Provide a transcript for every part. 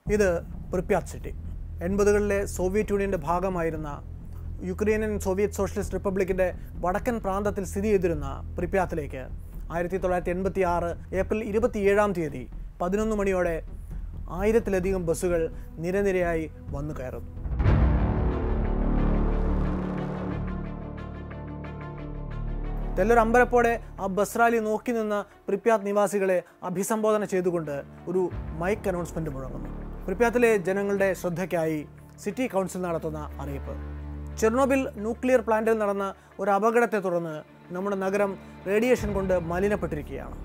ഇത് പ്രിപ്യാത് city എൺപതുകളിലെ Soviet യൂണിയൻ്റെ ഭാഗമായിരുന്ന യുക്രൈനിയൻ സോവിയറ്റ് സോഷ്യലിസ്റ്റ് റിപ്പബ്ലിക്കിൻ്റെ വടക്കൻ പ്രാന്തത്തിൽ സ്ഥിതി ചെയ്തിരുന്ന പ്രിപ്യാത്തിലേക്ക് ആയിരത്തി തൊള്ളായിരത്തി എൺപത്തി ആറ് ഏപ്രിൽ ഇരുപത്തിയേഴാം തീയതി പതിനൊന്ന് മണിയോടെ ആയിരത്തിലധികം ബസ്സുകൾ നിരനിരയായി വന്നു കയറുന്നു തെല്ലൊരു അമ്പരപ്പോടെ ആ ബസ് റാലി നോക്കി നിന്ന പ്രിപ്യാത്ത് നിവാസികളെ അഭിസംബോധന ചെയ്തുകൊണ്ട് ഒരു മൈക്ക് അനൗൺസ്മെന്റ് മുഴങ്ങുന്നു പ്രിപ്യാത്തിലെ ജനങ്ങളുടെ ശ്രദ്ധയ്ക്കായി സിറ്റി കൗൺസിൽ നടത്തുന്ന അറിയിപ്പ് ചെർണോബിൽ ന്യൂക്ലിയർ പ്ലാന്റിൽ നടന്ന ഒരു അപകടത്തെ തുടർന്ന് നമ്മുടെ നഗരം റേഡിയേഷൻ കൊണ്ട് മലിനപ്പെട്ടിരിക്കുകയാണ്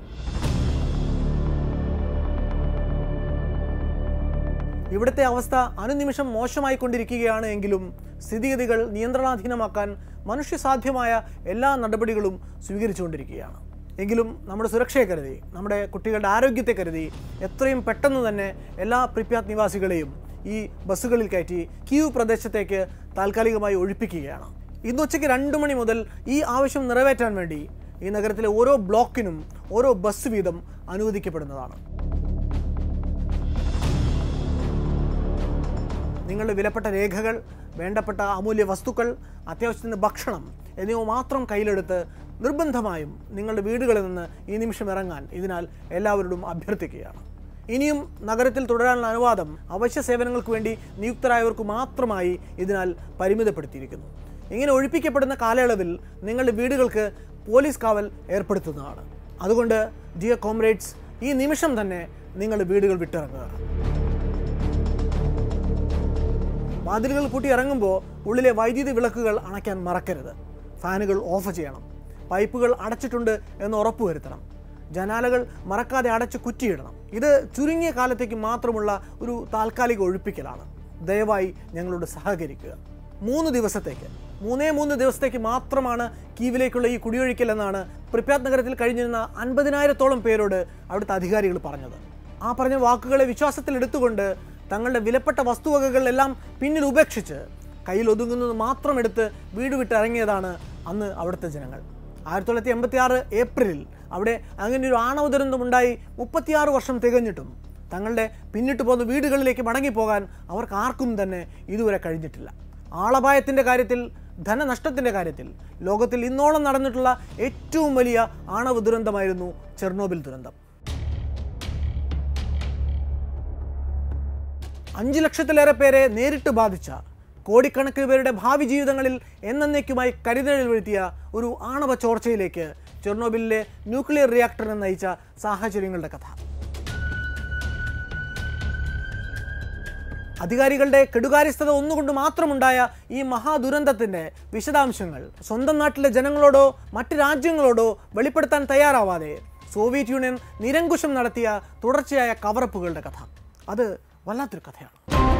ഇവിടുത്തെ അവസ്ഥ അനുനിമിഷം മോശമായിക്കൊണ്ടിരിക്കുകയാണ് എങ്കിലും സ്ഥിതിഗതികൾ നിയന്ത്രണാധീനമാക്കാൻ മനുഷ്യസാധ്യമായ എല്ലാ നടപടികളും സ്വീകരിച്ചുകൊണ്ടിരിക്കുകയാണ് എങ്കിലും നമ്മുടെ സുരക്ഷയെ കരുതി നമ്മുടെ കുട്ടികളുടെ ആരോഗ്യത്തെ കരുതി എത്രയും പെട്ടെന്ന് തന്നെ എല്ലാ പ്രിപ്യാത് നിവാസികളെയും ഈ ബസ്സുകളിൽ കയറ്റി കീവ് പ്രദേശത്തേക്ക് താൽക്കാലികമായി ഒഴിപ്പിക്കുകയാണ് ഇന്ന് ഉച്ചയ്ക്ക് രണ്ട് മണി മുതൽ ഈ ആവശ്യം നിറവേറ്റാൻ വേണ്ടി ഈ നഗരത്തിലെ ഓരോ ബ്ലോക്കിനും ഓരോ ബസ് വീതം അനുവദിക്കപ്പെടുന്നതാണ് നിങ്ങളുടെ വിലപ്പെട്ട രേഖകൾ വേണ്ടപ്പെട്ട അമൂല്യ വസ്തുക്കൾ അത്യാവശ്യത്തിന് ഭക്ഷണം എന്നിവ മാത്രം കയ്യിലെടുത്ത് നിർബന്ധമായും നിങ്ങളുടെ വീടുകളിൽ നിന്ന് ഈ നിമിഷം ഇറങ്ങാൻ ഇതിനാൽ എല്ലാവരോടും അഭ്യർത്ഥിക്കുകയാണ് ഇനിയും നഗരത്തിൽ തുടരാനുള്ള അനുവാദം അവശ്യ സേവനങ്ങൾക്ക് വേണ്ടി നിയുക്തരായവർക്ക് മാത്രമായി ഇതിനാൽ പരിമിതപ്പെടുത്തിയിരിക്കുന്നു ഇങ്ങനെ ഒഴിപ്പിക്കപ്പെടുന്ന കാലയളവിൽ നിങ്ങളുടെ വീടുകൾക്ക് പോലീസ് കാവൽ ഏർപ്പെടുത്തുന്നതാണ് അതുകൊണ്ട് ഡിയർ കോമ്രേഡ്സ് ഈ നിമിഷം തന്നെ നിങ്ങളുടെ വീടുകൾ വിട്ടിറങ്ങുക വാതിലുകൾ പൂട്ടി ഇറങ്ങുമ്പോൾ ഉള്ളിലെ വൈദ്യുതി വിളക്കുകൾ അണയ്ക്കാൻ മറക്കരുത് ഫാനുകൾ ഓഫ് ചെയ്യണം പൈപ്പുകൾ അടച്ചിട്ടുണ്ട് എന്ന് ഉറപ്പുവരുത്തണം ജനാലകൾ മറക്കാതെ അടച്ച് കുറ്റിയിടണം ഇത് ചുരുങ്ങിയ കാലത്തേക്ക് മാത്രമുള്ള ഒരു താൽക്കാലിക ഒഴിപ്പിക്കലാണ് ദയവായി ഞങ്ങളോട് സഹകരിക്കുക മൂന്ന് ദിവസത്തേക്ക് മൂന്നേ മൂന്ന് ദിവസത്തേക്ക് മാത്രമാണ് കീവിലേക്കുള്ള ഈ കുടിയൊഴിക്കൽ എന്നാണ് പ്രിപ്യാത് നഗരത്തിൽ കഴിഞ്ഞിരുന്ന അൻപതിനായിരത്തോളം പേരോട് അവിടുത്തെ അധികാരികൾ പറഞ്ഞത് ആ പറഞ്ഞ വാക്കുകളെ വിശ്വാസത്തിൽ എടുത്തുകൊണ്ട് തങ്ങളുടെ വിലപ്പെട്ട വസ്തുവകകളെല്ലാം പിന്നിൽ ഉപേക്ഷിച്ച് കയ്യിൽ ഒതുങ്ങുന്നത് മാത്രം എടുത്ത് വീട് വിട്ടിറങ്ങിയതാണ് അന്ന് അവിടുത്തെ ജനങ്ങൾ ആയിരത്തി തൊള്ളായിരത്തി എൺപത്തി ആറ് ഏപ്രിലിൽ അവിടെ അങ്ങനെ ഒരു ആണവ ദുരന്തമുണ്ടായി മുപ്പത്തിയാറ് വർഷം തികഞ്ഞിട്ടും തങ്ങളുടെ പിന്നിട്ട് പോകുന്ന വീടുകളിലേക്ക് മടങ്ങിപ്പോകാൻ അവർക്ക് ആർക്കും തന്നെ ഇതുവരെ കഴിഞ്ഞിട്ടില്ല ആളപായത്തിൻ്റെ കാര്യത്തിൽ ധനനഷ്ടത്തിൻ്റെ കാര്യത്തിൽ ലോകത്തിൽ ഇന്നോളം നടന്നിട്ടുള്ള ഏറ്റവും വലിയ ആണവ ദുരന്തമായിരുന്നു ചെർണോബിൽ ദുരന്തം അഞ്ച് ലക്ഷത്തിലേറെ പേരെ നേരിട്ട് ബാധിച്ച കോടിക്കണക്കിന് പേരുടെ ഭാവി ജീവിതങ്ങളിൽ എന്നേക്കുമായി കരുതലിൽ വീഴ്ത്തിയ ഒരു ആണവ ചോർച്ചയിലേക്ക് ചെർണോബിലിലെ ന്യൂക്ലിയർ റിയാക്ടറിനെ നയിച്ച സാഹചര്യങ്ങളുടെ കഥ അധികാരികളുടെ കെടുകാര്യസ്ഥത ഒന്നുകൊണ്ട് മാത്രമുണ്ടായ ഈ മഹാദുരന്തത്തിന്റെ വിശദാംശങ്ങൾ സ്വന്തം നാട്ടിലെ ജനങ്ങളോടോ മറ്റ് രാജ്യങ്ങളോടോ വെളിപ്പെടുത്താൻ തയ്യാറാവാതെ സോവിയറ്റ് യൂണിയൻ നിരങ്കുശം നടത്തിയ തുടർച്ചയായ കവറപ്പുകളുടെ കഥ അത് വല്ലാത്തൊരു കഥയാണ്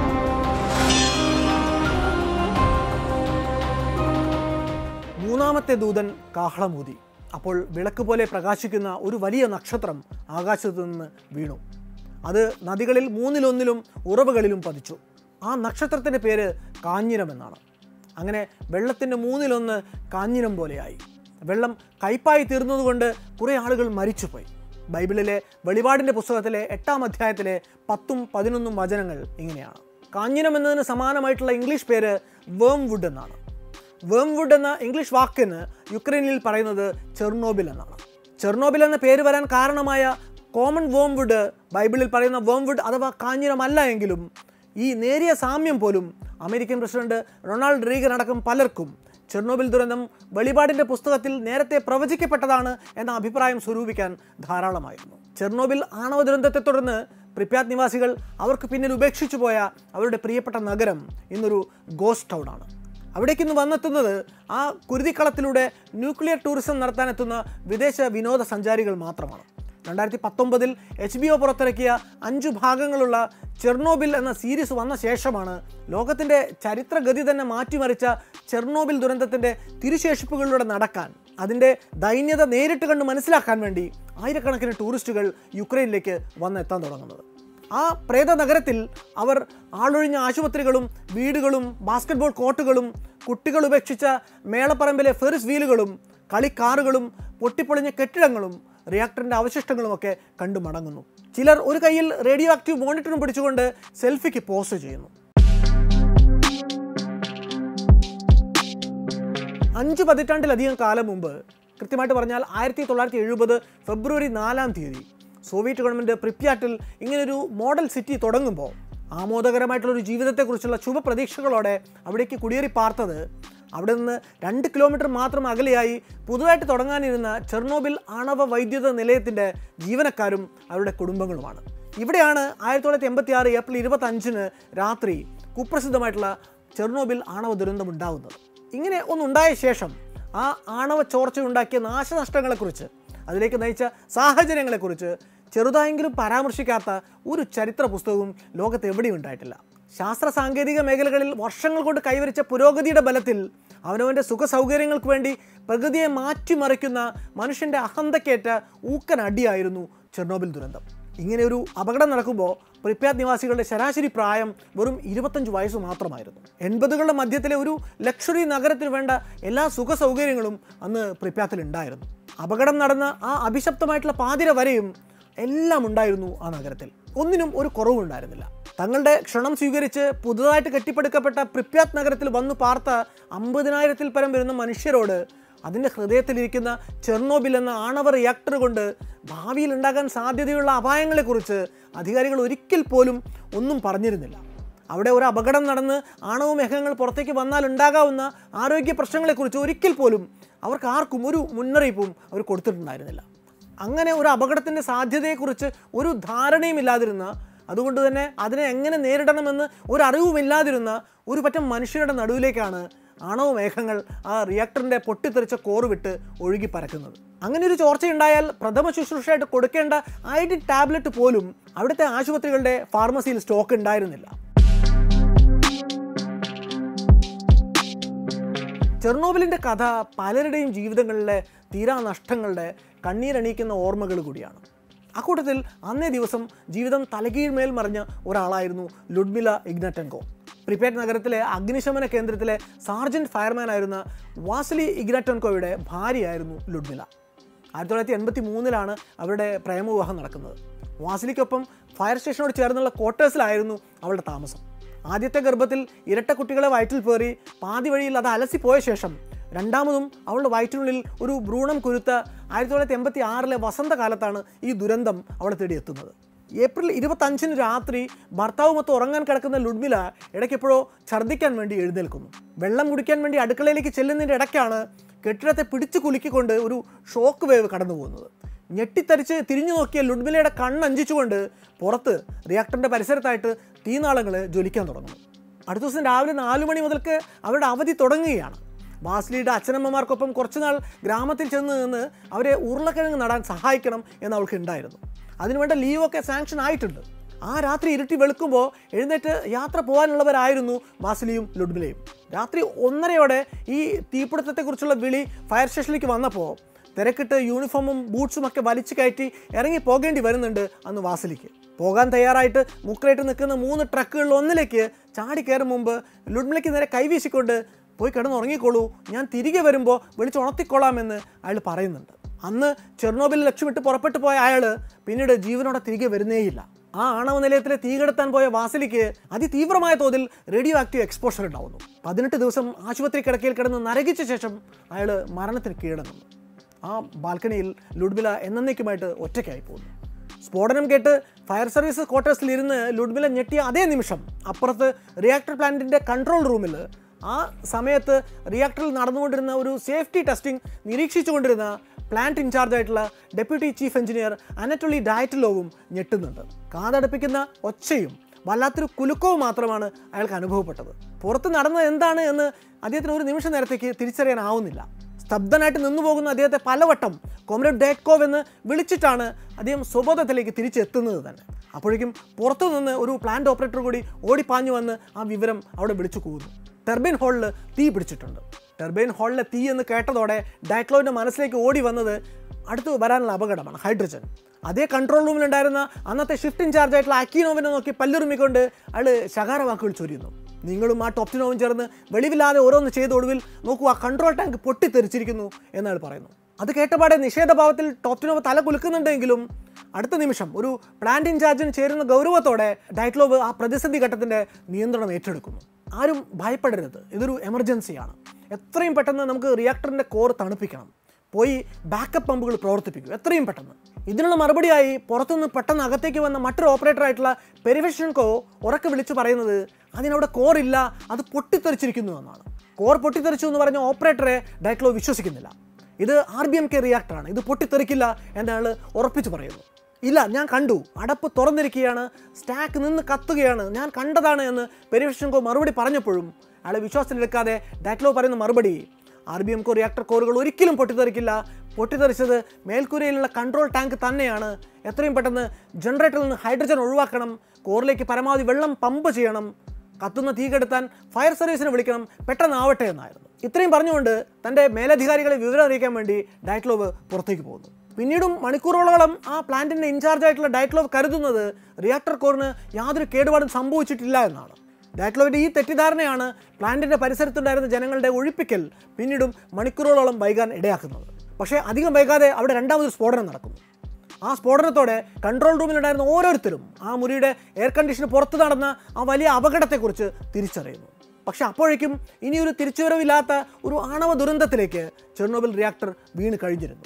മൂന്നാമത്തെ ദൂതൻ കാഹളമൂതി അപ്പോൾ വിളക്ക് പോലെ പ്രകാശിക്കുന്ന ഒരു വലിയ നക്ഷത്രം ആകാശത്തു നിന്ന് വീണു അത് നദികളിൽ മൂന്നിലൊന്നിലും ഉറവുകളിലും പതിച്ചു ആ നക്ഷത്രത്തിൻ്റെ പേര് കാഞ്ഞിരം എന്നാണ് അങ്ങനെ വെള്ളത്തിൻ്റെ മൂന്നിലൊന്ന് കാഞ്ഞിരം പോലെയായി വെള്ളം കയ്പായി തീർന്നതുകൊണ്ട് കുറേ ആളുകൾ മരിച്ചുപോയി ബൈബിളിലെ വെളിപാടിൻ്റെ പുസ്തകത്തിലെ എട്ടാം അധ്യായത്തിലെ പത്തും പതിനൊന്നും വചനങ്ങൾ ഇങ്ങനെയാണ് കാഞ്ഞിരം എന്നതിന് സമാനമായിട്ടുള്ള ഇംഗ്ലീഷ് പേര് വേം വുഡ് എന്നാണ് വേം വുഡ് എന്ന ഇംഗ്ലീഷ് വാക്കിന് യുക്രൈനിൽ പറയുന്നത് ചെർണോബിൽ എന്നാണ് ചെർണോബിൽ എന്ന പേര് വരാൻ കാരണമായ കോമൺ വേം വുഡ് ബൈബിളിൽ പറയുന്ന വേം വുഡ് അഥവാ കാഞ്ഞിരമല്ല എങ്കിലും ഈ നേരിയ സാമ്യം പോലും അമേരിക്കൻ പ്രസിഡന്റ് റൊണാൾഡ് റീഗൻ അടക്കം പലർക്കും ചെർണോബിൽ ദുരന്തം വെളിപാടിന്റെ പുസ്തകത്തിൽ നേരത്തെ പ്രവചിക്കപ്പെട്ടതാണ് എന്ന അഭിപ്രായം സ്വരൂപിക്കാൻ ധാരാളമായിരുന്നു ചെർണോബിൽ ആണവ ദുരന്തത്തെ തുടർന്ന് പ്രിപ്യാത് നിവാസികൾ അവർക്ക് പിന്നിൽ ഉപേക്ഷിച്ചു പോയ അവരുടെ പ്രിയപ്പെട്ട നഗരം ഇന്നൊരു ഗോസ്റ്റ് ടൗൺ ആണ് അവിടേക്ക് ഇന്ന് വന്നെത്തുന്നത് ആ കുരുതിക്കളത്തിലൂടെ ന്യൂക്ലിയർ ടൂറിസം നടത്താനെത്തുന്ന വിദേശ വിനോദസഞ്ചാരികൾ മാത്രമാണ് രണ്ടായിരത്തി പത്തൊമ്പതിൽ എച്ച് ബി ഒ പുറത്തിറക്കിയ അഞ്ചു ഭാഗങ്ങളുള്ള ചെർണോബിൽ എന്ന സീരീസ് വന്ന ശേഷമാണ് ലോകത്തിൻ്റെ ചരിത്രഗതി തന്നെ മാറ്റിമറിച്ച ചെർണോബിൽ ദുരന്തത്തിൻ്റെ തിരുശേഷിപ്പുകളിലൂടെ നടക്കാൻ അതിൻ്റെ ദൈന്യത നേരിട്ട് കണ്ട് മനസ്സിലാക്കാൻ വേണ്ടി ആയിരക്കണക്കിന് ടൂറിസ്റ്റുകൾ യുക്രൈനിലേക്ക് വന്നെത്താൻ തുടങ്ങുന്നത് ആ പ്രേത നഗരത്തിൽ അവർ ആളൊഴിഞ്ഞ ആശുപത്രികളും വീടുകളും ബാസ്കറ്റ്ബോൾ കോർട്ടുകളും കുട്ടികൾ ഉപേക്ഷിച്ച മേളപ്പറമ്പിലെ ഫെറിസ് വീലുകളും കളിക്കാറുകളും പൊട്ടിപ്പൊളിഞ്ഞ കെട്ടിടങ്ങളും റിയാക്ടറിൻ്റെ അവശിഷ്ടങ്ങളുമൊക്കെ കണ്ടു മടങ്ങുന്നു ചിലർ ഒരു കയ്യിൽ റേഡിയോ ആക്റ്റീവ് മോണിറ്ററും പിടിച്ചുകൊണ്ട് സെൽഫിക്ക് പോസ്റ്റ് ചെയ്യുന്നു അഞ്ച് പതിറ്റാണ്ടിലധികം കാലം മുമ്പ് കൃത്യമായിട്ട് പറഞ്ഞാൽ ആയിരത്തി തൊള്ളായിരത്തി എഴുപത് ഫെബ്രുവരി നാലാം തീയതി സോവിയറ്റ് ഗവൺമെൻറ് പ്രിപ്യാറ്റിൽ ഇങ്ങനൊരു മോഡൽ സിറ്റി തുടങ്ങുമ്പോൾ ആമോദകരമായിട്ടുള്ളൊരു ജീവിതത്തെക്കുറിച്ചുള്ള ശുഭപ്രതീക്ഷകളോടെ അവിടേക്ക് കുടിയേറി പാർത്തത് അവിടെ നിന്ന് രണ്ട് കിലോമീറ്റർ മാത്രം അകലെയായി പുതുതായിട്ട് തുടങ്ങാനിരുന്ന ചെർണോബിൽ ആണവ വൈദ്യുത നിലയത്തിൻ്റെ ജീവനക്കാരും അവരുടെ കുടുംബങ്ങളുമാണ് ഇവിടെയാണ് ആയിരത്തി തൊള്ളായിരത്തി എൺപത്തി ആറ് ഏപ്രിൽ ഇരുപത്തഞ്ചിന് രാത്രി കുപ്രസിദ്ധമായിട്ടുള്ള ചെർണോബിൽ ആണവ ദുരന്തം ഉണ്ടാകുന്നത് ഇങ്ങനെ ഒന്നുണ്ടായ ശേഷം ആ ആണവ ചോർച്ചയുണ്ടാക്കിയ നാശനഷ്ടങ്ങളെക്കുറിച്ച് അതിലേക്ക് നയിച്ച സാഹചര്യങ്ങളെക്കുറിച്ച് ചെറുതായെങ്കിലും പരാമർശിക്കാത്ത ഒരു ചരിത്ര പുസ്തകവും ലോകത്ത് എവിടെയും ഉണ്ടായിട്ടില്ല ശാസ്ത്ര സാങ്കേതിക മേഖലകളിൽ വർഷങ്ങൾ കൊണ്ട് കൈവരിച്ച പുരോഗതിയുടെ ബലത്തിൽ അവനവൻ്റെ സുഖ സൗകര്യങ്ങൾക്ക് വേണ്ടി പ്രകൃതിയെ മാറ്റിമറിക്കുന്ന മനുഷ്യൻ്റെ അഹന്തക്കേറ്റ ഊക്കൻ അടിയായിരുന്നു ചെർണോബിൽ ദുരന്തം ഇങ്ങനെ ഒരു അപകടം നടക്കുമ്പോൾ പ്രിപ്യാത് നിവാസികളുടെ ശരാശരി പ്രായം വെറും ഇരുപത്തഞ്ച് വയസ്സ് മാത്രമായിരുന്നു എൺപതുകളുടെ മധ്യത്തിലെ ഒരു ലക്ഷറി നഗരത്തിന് വേണ്ട എല്ലാ സുഖ സൗകര്യങ്ങളും അന്ന് പ്രിപ്യാത്തിൽ ഉണ്ടായിരുന്നു അപകടം നടന്ന ആ അഭിശപ്തമായിട്ടുള്ള പാതിര വരെയും എല്ലാം ഉണ്ടായിരുന്നു ആ നഗരത്തിൽ ഒന്നിനും ഒരു കുറവുണ്ടായിരുന്നില്ല തങ്ങളുടെ ക്ഷണം സ്വീകരിച്ച് പുതുതായിട്ട് കെട്ടിപ്പടുക്കപ്പെട്ട പ്രിപ്യാത് നഗരത്തിൽ വന്നു പാർത്ത അമ്പതിനായിരത്തിൽ പരം വരുന്ന മനുഷ്യരോട് അതിൻ്റെ ഹൃദയത്തിലിരിക്കുന്ന ചെർണോബിൽ എന്ന ആണവ റിയാക്ടർ കൊണ്ട് ഭാവിയിൽ ഉണ്ടാകാൻ സാധ്യതയുള്ള അപായങ്ങളെക്കുറിച്ച് അധികാരികൾ ഒരിക്കൽ പോലും ഒന്നും പറഞ്ഞിരുന്നില്ല അവിടെ ഒരു അപകടം നടന്ന് ആണവ മേഘങ്ങൾ പുറത്തേക്ക് വന്നാൽ ഉണ്ടാകാവുന്ന ആരോഗ്യ പ്രശ്നങ്ങളെക്കുറിച്ച് ഒരിക്കൽ പോലും അവർക്ക് ആർക്കും ഒരു മുന്നറിയിപ്പും അവർ കൊടുത്തിട്ടുണ്ടായിരുന്നില്ല അങ്ങനെ ഒരു അപകടത്തിൻ്റെ സാധ്യതയെക്കുറിച്ച് ഒരു ധാരണയുമില്ലാതിരുന്ന അതുകൊണ്ട് തന്നെ അതിനെ എങ്ങനെ നേരിടണമെന്ന് ഒരു അറിവുമില്ലാതിരുന്ന ഒരു പറ്റം മനുഷ്യരുടെ നടുവിലേക്കാണ് ആണവ മേഘങ്ങൾ ആ റിയാക്ടറിൻ്റെ പൊട്ടിത്തെറിച്ച കോറ് വിട്ട് ഒഴുകി പരക്കുന്നത് അങ്ങനെ ഒരു ചോർച്ചയുണ്ടായാൽ പ്രഥമ ശുശ്രൂഷയായിട്ട് കൊടുക്കേണ്ട ഐ ഡി ടാബ്ലറ്റ് പോലും അവിടുത്തെ ആശുപത്രികളുടെ ഫാർമസിയിൽ സ്റ്റോക്ക് ഉണ്ടായിരുന്നില്ല ചെർണോബിലിൻ്റെ കഥ പലരുടെയും ജീവിതങ്ങളിലെ തീരാ നഷ്ടങ്ങളുടെ കണ്ണീരണിയിക്കുന്ന ഓർമ്മകൾ കൂടിയാണ് അക്കൂട്ടത്തിൽ അന്നേ ദിവസം ജീവിതം തലകീഴ്മേൽ മറിഞ്ഞ ഒരാളായിരുന്നു ലുഡ്മില ഇഗ്നറ്റൻകോ പ്രിപ്പേറ്റ് നഗരത്തിലെ അഗ്നിശമന കേന്ദ്രത്തിലെ സാർജൻറ്റ് ഫയർമാൻ ആയിരുന്ന വാസിലി ഇഗ്നറ്റൻകോയുടെ ഭാര്യയായിരുന്നു ലുഡ്മില ആയിരത്തി തൊള്ളായിരത്തി എൺപത്തി മൂന്നിലാണ് അവരുടെ പ്രേമവിവാഹം നടക്കുന്നത് വാസിലിക്കൊപ്പം ഫയർ സ്റ്റേഷനോട് ചേർന്നുള്ള ക്വാർട്ടേഴ്സിലായിരുന്നു അവളുടെ താമസം ആദ്യത്തെ ഗർഭത്തിൽ ഇരട്ട കുട്ടികളെ വയറ്റിൽ പേറി പാതി വഴിയിൽ അത് അലസിപ്പോയ ശേഷം രണ്ടാമതും അവളുടെ വയറ്റിനുള്ളിൽ ഒരു ഭ്രൂണം കുരുത്ത ആയിരത്തി തൊള്ളായിരത്തി എൺപത്തി ആറിലെ വസന്തകാലത്താണ് ഈ ദുരന്തം അവളെ തേടി എത്തുന്നത് ഏപ്രിൽ ഇരുപത്തഞ്ചിന് രാത്രി ഭർത്താവുമൊത്ത് ഉറങ്ങാൻ കിടക്കുന്ന ലുഡ്മില ഇടയ്ക്കെപ്പോഴോ ഛർദ്ദിക്കാൻ വേണ്ടി എഴുന്നേൽക്കുന്നു വെള്ളം കുടിക്കാൻ വേണ്ടി അടുക്കളയിലേക്ക് ചെല്ലുന്നതിൻ്റെ ഇടയ്ക്കാണ് കെട്ടിടത്തെ പിടിച്ചു കുലുക്കിക്കൊണ്ട് ഒരു ഷോക്ക് വേവ് കടന്നു പോകുന്നത് ഞെട്ടിത്തരിച്ച് തിരിഞ്ഞു നോക്കിയ ലുഡ്മിലയുടെ കണ്ണഞ്ചിച്ചുകൊണ്ട് പുറത്ത് റിയാക്ടറിൻ്റെ പരിസരത്തായിട്ട് തീനാളങ്ങൾ ജ്വലിക്കാൻ തുടങ്ങുന്നു അടുത്ത ദിവസം രാവിലെ നാലു മണി മുതൽക്ക് അവരുടെ അവധി തുടങ്ങുകയാണ് വാസ്ലിയുടെ അച്ഛനമ്മമാർക്കൊപ്പം കുറച്ചുനാൾ ഗ്രാമത്തിൽ ചെന്ന് നിന്ന് അവരെ ഉരുളക്കിഴങ്ങ് നടാൻ സഹായിക്കണം എന്ന് അവൾക്ക് ഉണ്ടായിരുന്നു അതിനുവേണ്ട ലീവൊക്കെ സാങ്ഷൻ ആയിട്ടുണ്ട് ആ രാത്രി ഇരുട്ടി വെളുക്കുമ്പോൾ എഴുന്നേറ്റ് യാത്ര പോകാനുള്ളവരായിരുന്നു വാസിലിയും ലുഡ്മിലയും രാത്രി ഒന്നരയോടെ ഈ തീപിടുത്തത്തെക്കുറിച്ചുള്ള വിളി ഫയർ സ്റ്റേഷനിലേക്ക് വന്നപ്പോൾ തിരക്കിട്ട് യൂണിഫോമും ബൂട്ട്സും ഒക്കെ വലിച്ചു കയറ്റി ഇറങ്ങി പോകേണ്ടി വരുന്നുണ്ട് അന്ന് വാസിലിക്ക് പോകാൻ തയ്യാറായിട്ട് മുക്രയിട്ട് നിൽക്കുന്ന മൂന്ന് ട്രക്കുകളിൽ ഒന്നിലേക്ക് ചാടി കയറും മുമ്പ് ലുഡ്മിലയ്ക്ക് നേരെ കൈവീശിക്കൊണ്ട് പോയി കിടന്നുറങ്ങിക്കോളൂ ഞാൻ തിരികെ വരുമ്പോൾ വിളിച്ചുണർത്തിക്കൊള്ളാമെന്ന് അയാൾ പറയുന്നുണ്ട് അന്ന് ചെർണോബിൽ ലക്ഷ്യമിട്ട് പുറപ്പെട്ടു പോയ അയാൾ പിന്നീട് ജീവനോടെ തിരികെ വരുന്നേയില്ല ആ ആണവ നിലയത്തിലെ തീ കെടുത്താൻ പോയ വാസലിക്ക് അതിതീവ്രമായ തോതിൽ റേഡിയോ ആക്റ്റീവ് എക്സ്പോഷർ ഉണ്ടാവുന്നു പതിനെട്ട് ദിവസം ആശുപത്രി കിടക്കയിൽ കിടന്ന് നരകിച്ച ശേഷം അയാൾ മരണത്തിന് കീഴടങ്ങുന്നു ആ ബാൽക്കണിയിൽ ലുഡ്മില എന്നേക്കുമായിട്ട് ഒറ്റയ്ക്കായി പോകുന്നു സ്ഫോടനം കേട്ട് ഫയർ സർവീസ് ക്വാർട്ടേഴ്സിൽ ഇരുന്ന് ലുഡ്മില ഞെട്ടിയ അതേ നിമിഷം അപ്പുറത്ത് റിയാക്ടർ പ്ലാന്റിൻ്റെ കൺട്രോൾ റൂമിൽ ആ സമയത്ത് റിയാക്ടറിൽ നടന്നുകൊണ്ടിരുന്ന ഒരു സേഫ്റ്റി ടെസ്റ്റിംഗ് നിരീക്ഷിച്ചുകൊണ്ടിരുന്ന പ്ലാന്റ് ഇൻചാർജ് ആയിട്ടുള്ള ഡെപ്യൂട്ടി ചീഫ് എഞ്ചിനീയർ അനറ്റോളി ഡയറ്റലോവും ഞെട്ടുന്നുണ്ട് കാതടുപ്പിക്കുന്ന ഒച്ചയും വല്ലാത്തൊരു കുലുക്കവും മാത്രമാണ് അയാൾക്ക് അനുഭവപ്പെട്ടത് പുറത്ത് നടന്നത് എന്താണ് എന്ന് അദ്ദേഹത്തിന് ഒരു നിമിഷ നേരത്തേക്ക് തിരിച്ചറിയാനാവുന്നില്ല സ്തബ്ധനായിട്ട് നിന്നു പോകുന്ന അദ്ദേഹത്തെ പലവട്ടം കോമ്രേഡ് ഡേക്കോവ് എന്ന് വിളിച്ചിട്ടാണ് അദ്ദേഹം സ്വബോധത്തിലേക്ക് തിരിച്ചെത്തുന്നത് തന്നെ അപ്പോഴേക്കും പുറത്തു നിന്ന് ഒരു പ്ലാന്റ് ഓപ്പറേറ്റർ കൂടി ഓടിപ്പാഞ്ഞു വന്ന് ആ വിവരം അവിടെ വിളിച്ചു കൂന്നു ടെർബൈൻ ഹാളിൽ തീ പിടിച്ചിട്ടുണ്ട് ടെർബൈൻ ഹാളിലെ തീ എന്ന് കേട്ടതോടെ ഡയക്ലോവിൻ്റെ മനസ്സിലേക്ക് ഓടി വന്നത് അടുത്ത് വരാനുള്ള അപകടമാണ് ഹൈഡ്രജൻ അതേ കൺട്രോൾ റൂമിലുണ്ടായിരുന്ന അന്നത്തെ ഷിഫ്റ്റ് ഇൻചാർജ് ആയിട്ടുള്ള അക്കീനോവിനെ നോക്കി പല്ലുറുമിക്കൊണ്ട് അയാൾ ശകാര വാക്കുകൾ ചൊരിയുന്നു നിങ്ങളും ആ ടോപ്റ്റിനോവും ചേർന്ന് വെളിവില്ലാതെ ഓരോന്ന് ചെയ്ത ഒടുവിൽ നോക്കൂ ആ കൺട്രോൾ ടാങ്ക് പൊട്ടിത്തെറിച്ചിരിക്കുന്നു എന്നയാൾ പറയുന്നു അത് കേട്ടപാടെ നിഷേധഭാവത്തിൽ ടോപ്റ്റിനോവ് തല കുലുക്കുന്നുണ്ടെങ്കിലും അടുത്ത നിമിഷം ഒരു പ്ലാന്റ് ഇൻചാർജിന് ചേരുന്ന ഗൗരവത്തോടെ ഡൈക്ലോവ് ആ പ്രതിസന്ധി ഘട്ടത്തിൻ്റെ നിയന്ത്രണം ഏറ്റെടുക്കുന്നു ആരും ഭയപ്പെടരുത് ഇതൊരു എമർജൻസിയാണ് എത്രയും പെട്ടെന്ന് നമുക്ക് റിയാക്ടറിൻ്റെ കോർ തണുപ്പിക്കണം പോയി ബാക്കപ്പ് പമ്പുകൾ പ്രവർത്തിപ്പിക്കും എത്രയും പെട്ടെന്ന് ഇതിനുള്ള മറുപടിയായി പുറത്തുനിന്ന് പെട്ടെന്ന് അകത്തേക്ക് വന്ന മറ്റൊരു ഓപ്പറേറ്റർ ആയിട്ടുള്ള പെരിഫെഷൻകോ ഉറക്കെ വിളിച്ചു പറയുന്നത് അതിനവിടെ കോർ ഇല്ല അത് പൊട്ടിത്തെറിച്ചിരിക്കുന്നു എന്നാണ് കോർ പൊട്ടിത്തെറിച്ചു എന്ന് പറഞ്ഞ ഓപ്പറേറ്ററെ ഡൈക്ലോ വിശ്വസിക്കുന്നില്ല ഇത് ആർ ബി എം കെ റിയാക്ടറാണ് ഇത് പൊട്ടിത്തെറിക്കില്ല എന്നയാൾ ഉറപ്പിച്ചു പറയുന്നു ഇല്ല ഞാൻ കണ്ടു അടപ്പ് തുറന്നിരിക്കുകയാണ് സ്റ്റാക്ക് നിന്ന് കത്തുകയാണ് ഞാൻ കണ്ടതാണ് എന്ന് പെരിഫെഷൻകോ മറുപടി പറഞ്ഞപ്പോഴും അയാളെ വിശ്വാസത്തിലെടുക്കാതെ ഡാറ്റ്ലോ പറയുന്ന മറുപടി R B M K reactor കോറുകൾ ഒരിക്കലും പൊട്ടിത്തെറിക്കില്ല പൊട്ടിത്തെറിച്ചത് മേൽക്കൂരയിലുള്ള കൺട്രോൾ ടാങ്ക് തന്നെയാണ് എത്രയും പെട്ടെന്ന് ജനറേറ്ററിൽ നിന്ന് ഹൈഡ്രജൻ ഒഴിവാക്കണം കോറിലേക്ക് പരമാവധി വെള്ളം പമ്പ് ചെയ്യണം കത്തുന്ന തീ കെടുത്താൻ ഫയർ സർവീസിനെ വിളിക്കണം പെട്ടെന്നാവട്ടെ എന്നായിരുന്നു ഇത്രയും പറഞ്ഞുകൊണ്ട് തൻ്റെ മേലധികാരികളെ വിവരം അറിയിക്കാൻ വേണ്ടി ഡയറ്റ്ലോവ് പുറത്തേക്ക് പോകുന്നു പിന്നീടും മണിക്കൂറുകളോളം ആ പ്ലാന്റിൻ്റെ ഇൻചാർജ് ആയിട്ടുള്ള ഡയറ്റ്ലോവ് കരുതുന്നത് റിയാക്ടർ കോറിന് യാതൊരു കേടുപാടും സംഭവിച്ചിട്ടില്ല എന്നാണ് ഡയറ്റ്ലോവിൻ്റെ ഈ തെറ്റിദ്ധാരണയാണ് പ്ലാന്റിൻ്റെ പരിസരത്തുണ്ടായിരുന്ന ജനങ്ങളുടെ ഒഴിപ്പിക്കൽ പിന്നീടും മണിക്കൂറുകളോളം വൈകാൻ ഇടയാക്കുന്നത് പക്ഷേ അധികം വൈകാതെ അവിടെ രണ്ടാമതൊരു സ്ഫോടനം നടക്കുന്നു ആ സ്ഫോടനത്തോടെ കൺട്രോൾ റൂമിലുണ്ടായിരുന്ന ഓരോരുത്തരും ആ മുറിയുടെ എയർ കണ്ടീഷന് പുറത്ത് നടന്ന ആ വലിയ അപകടത്തെക്കുറിച്ച് തിരിച്ചറിയുന്നു പക്ഷെ അപ്പോഴേക്കും ഇനിയൊരു തിരിച്ചുവരവില്ലാത്ത ഒരു ആണവ ദുരന്തത്തിലേക്ക് ചെർണോബിൽ റിയാക്ടർ വീണ് കഴിഞ്ഞിരുന്നു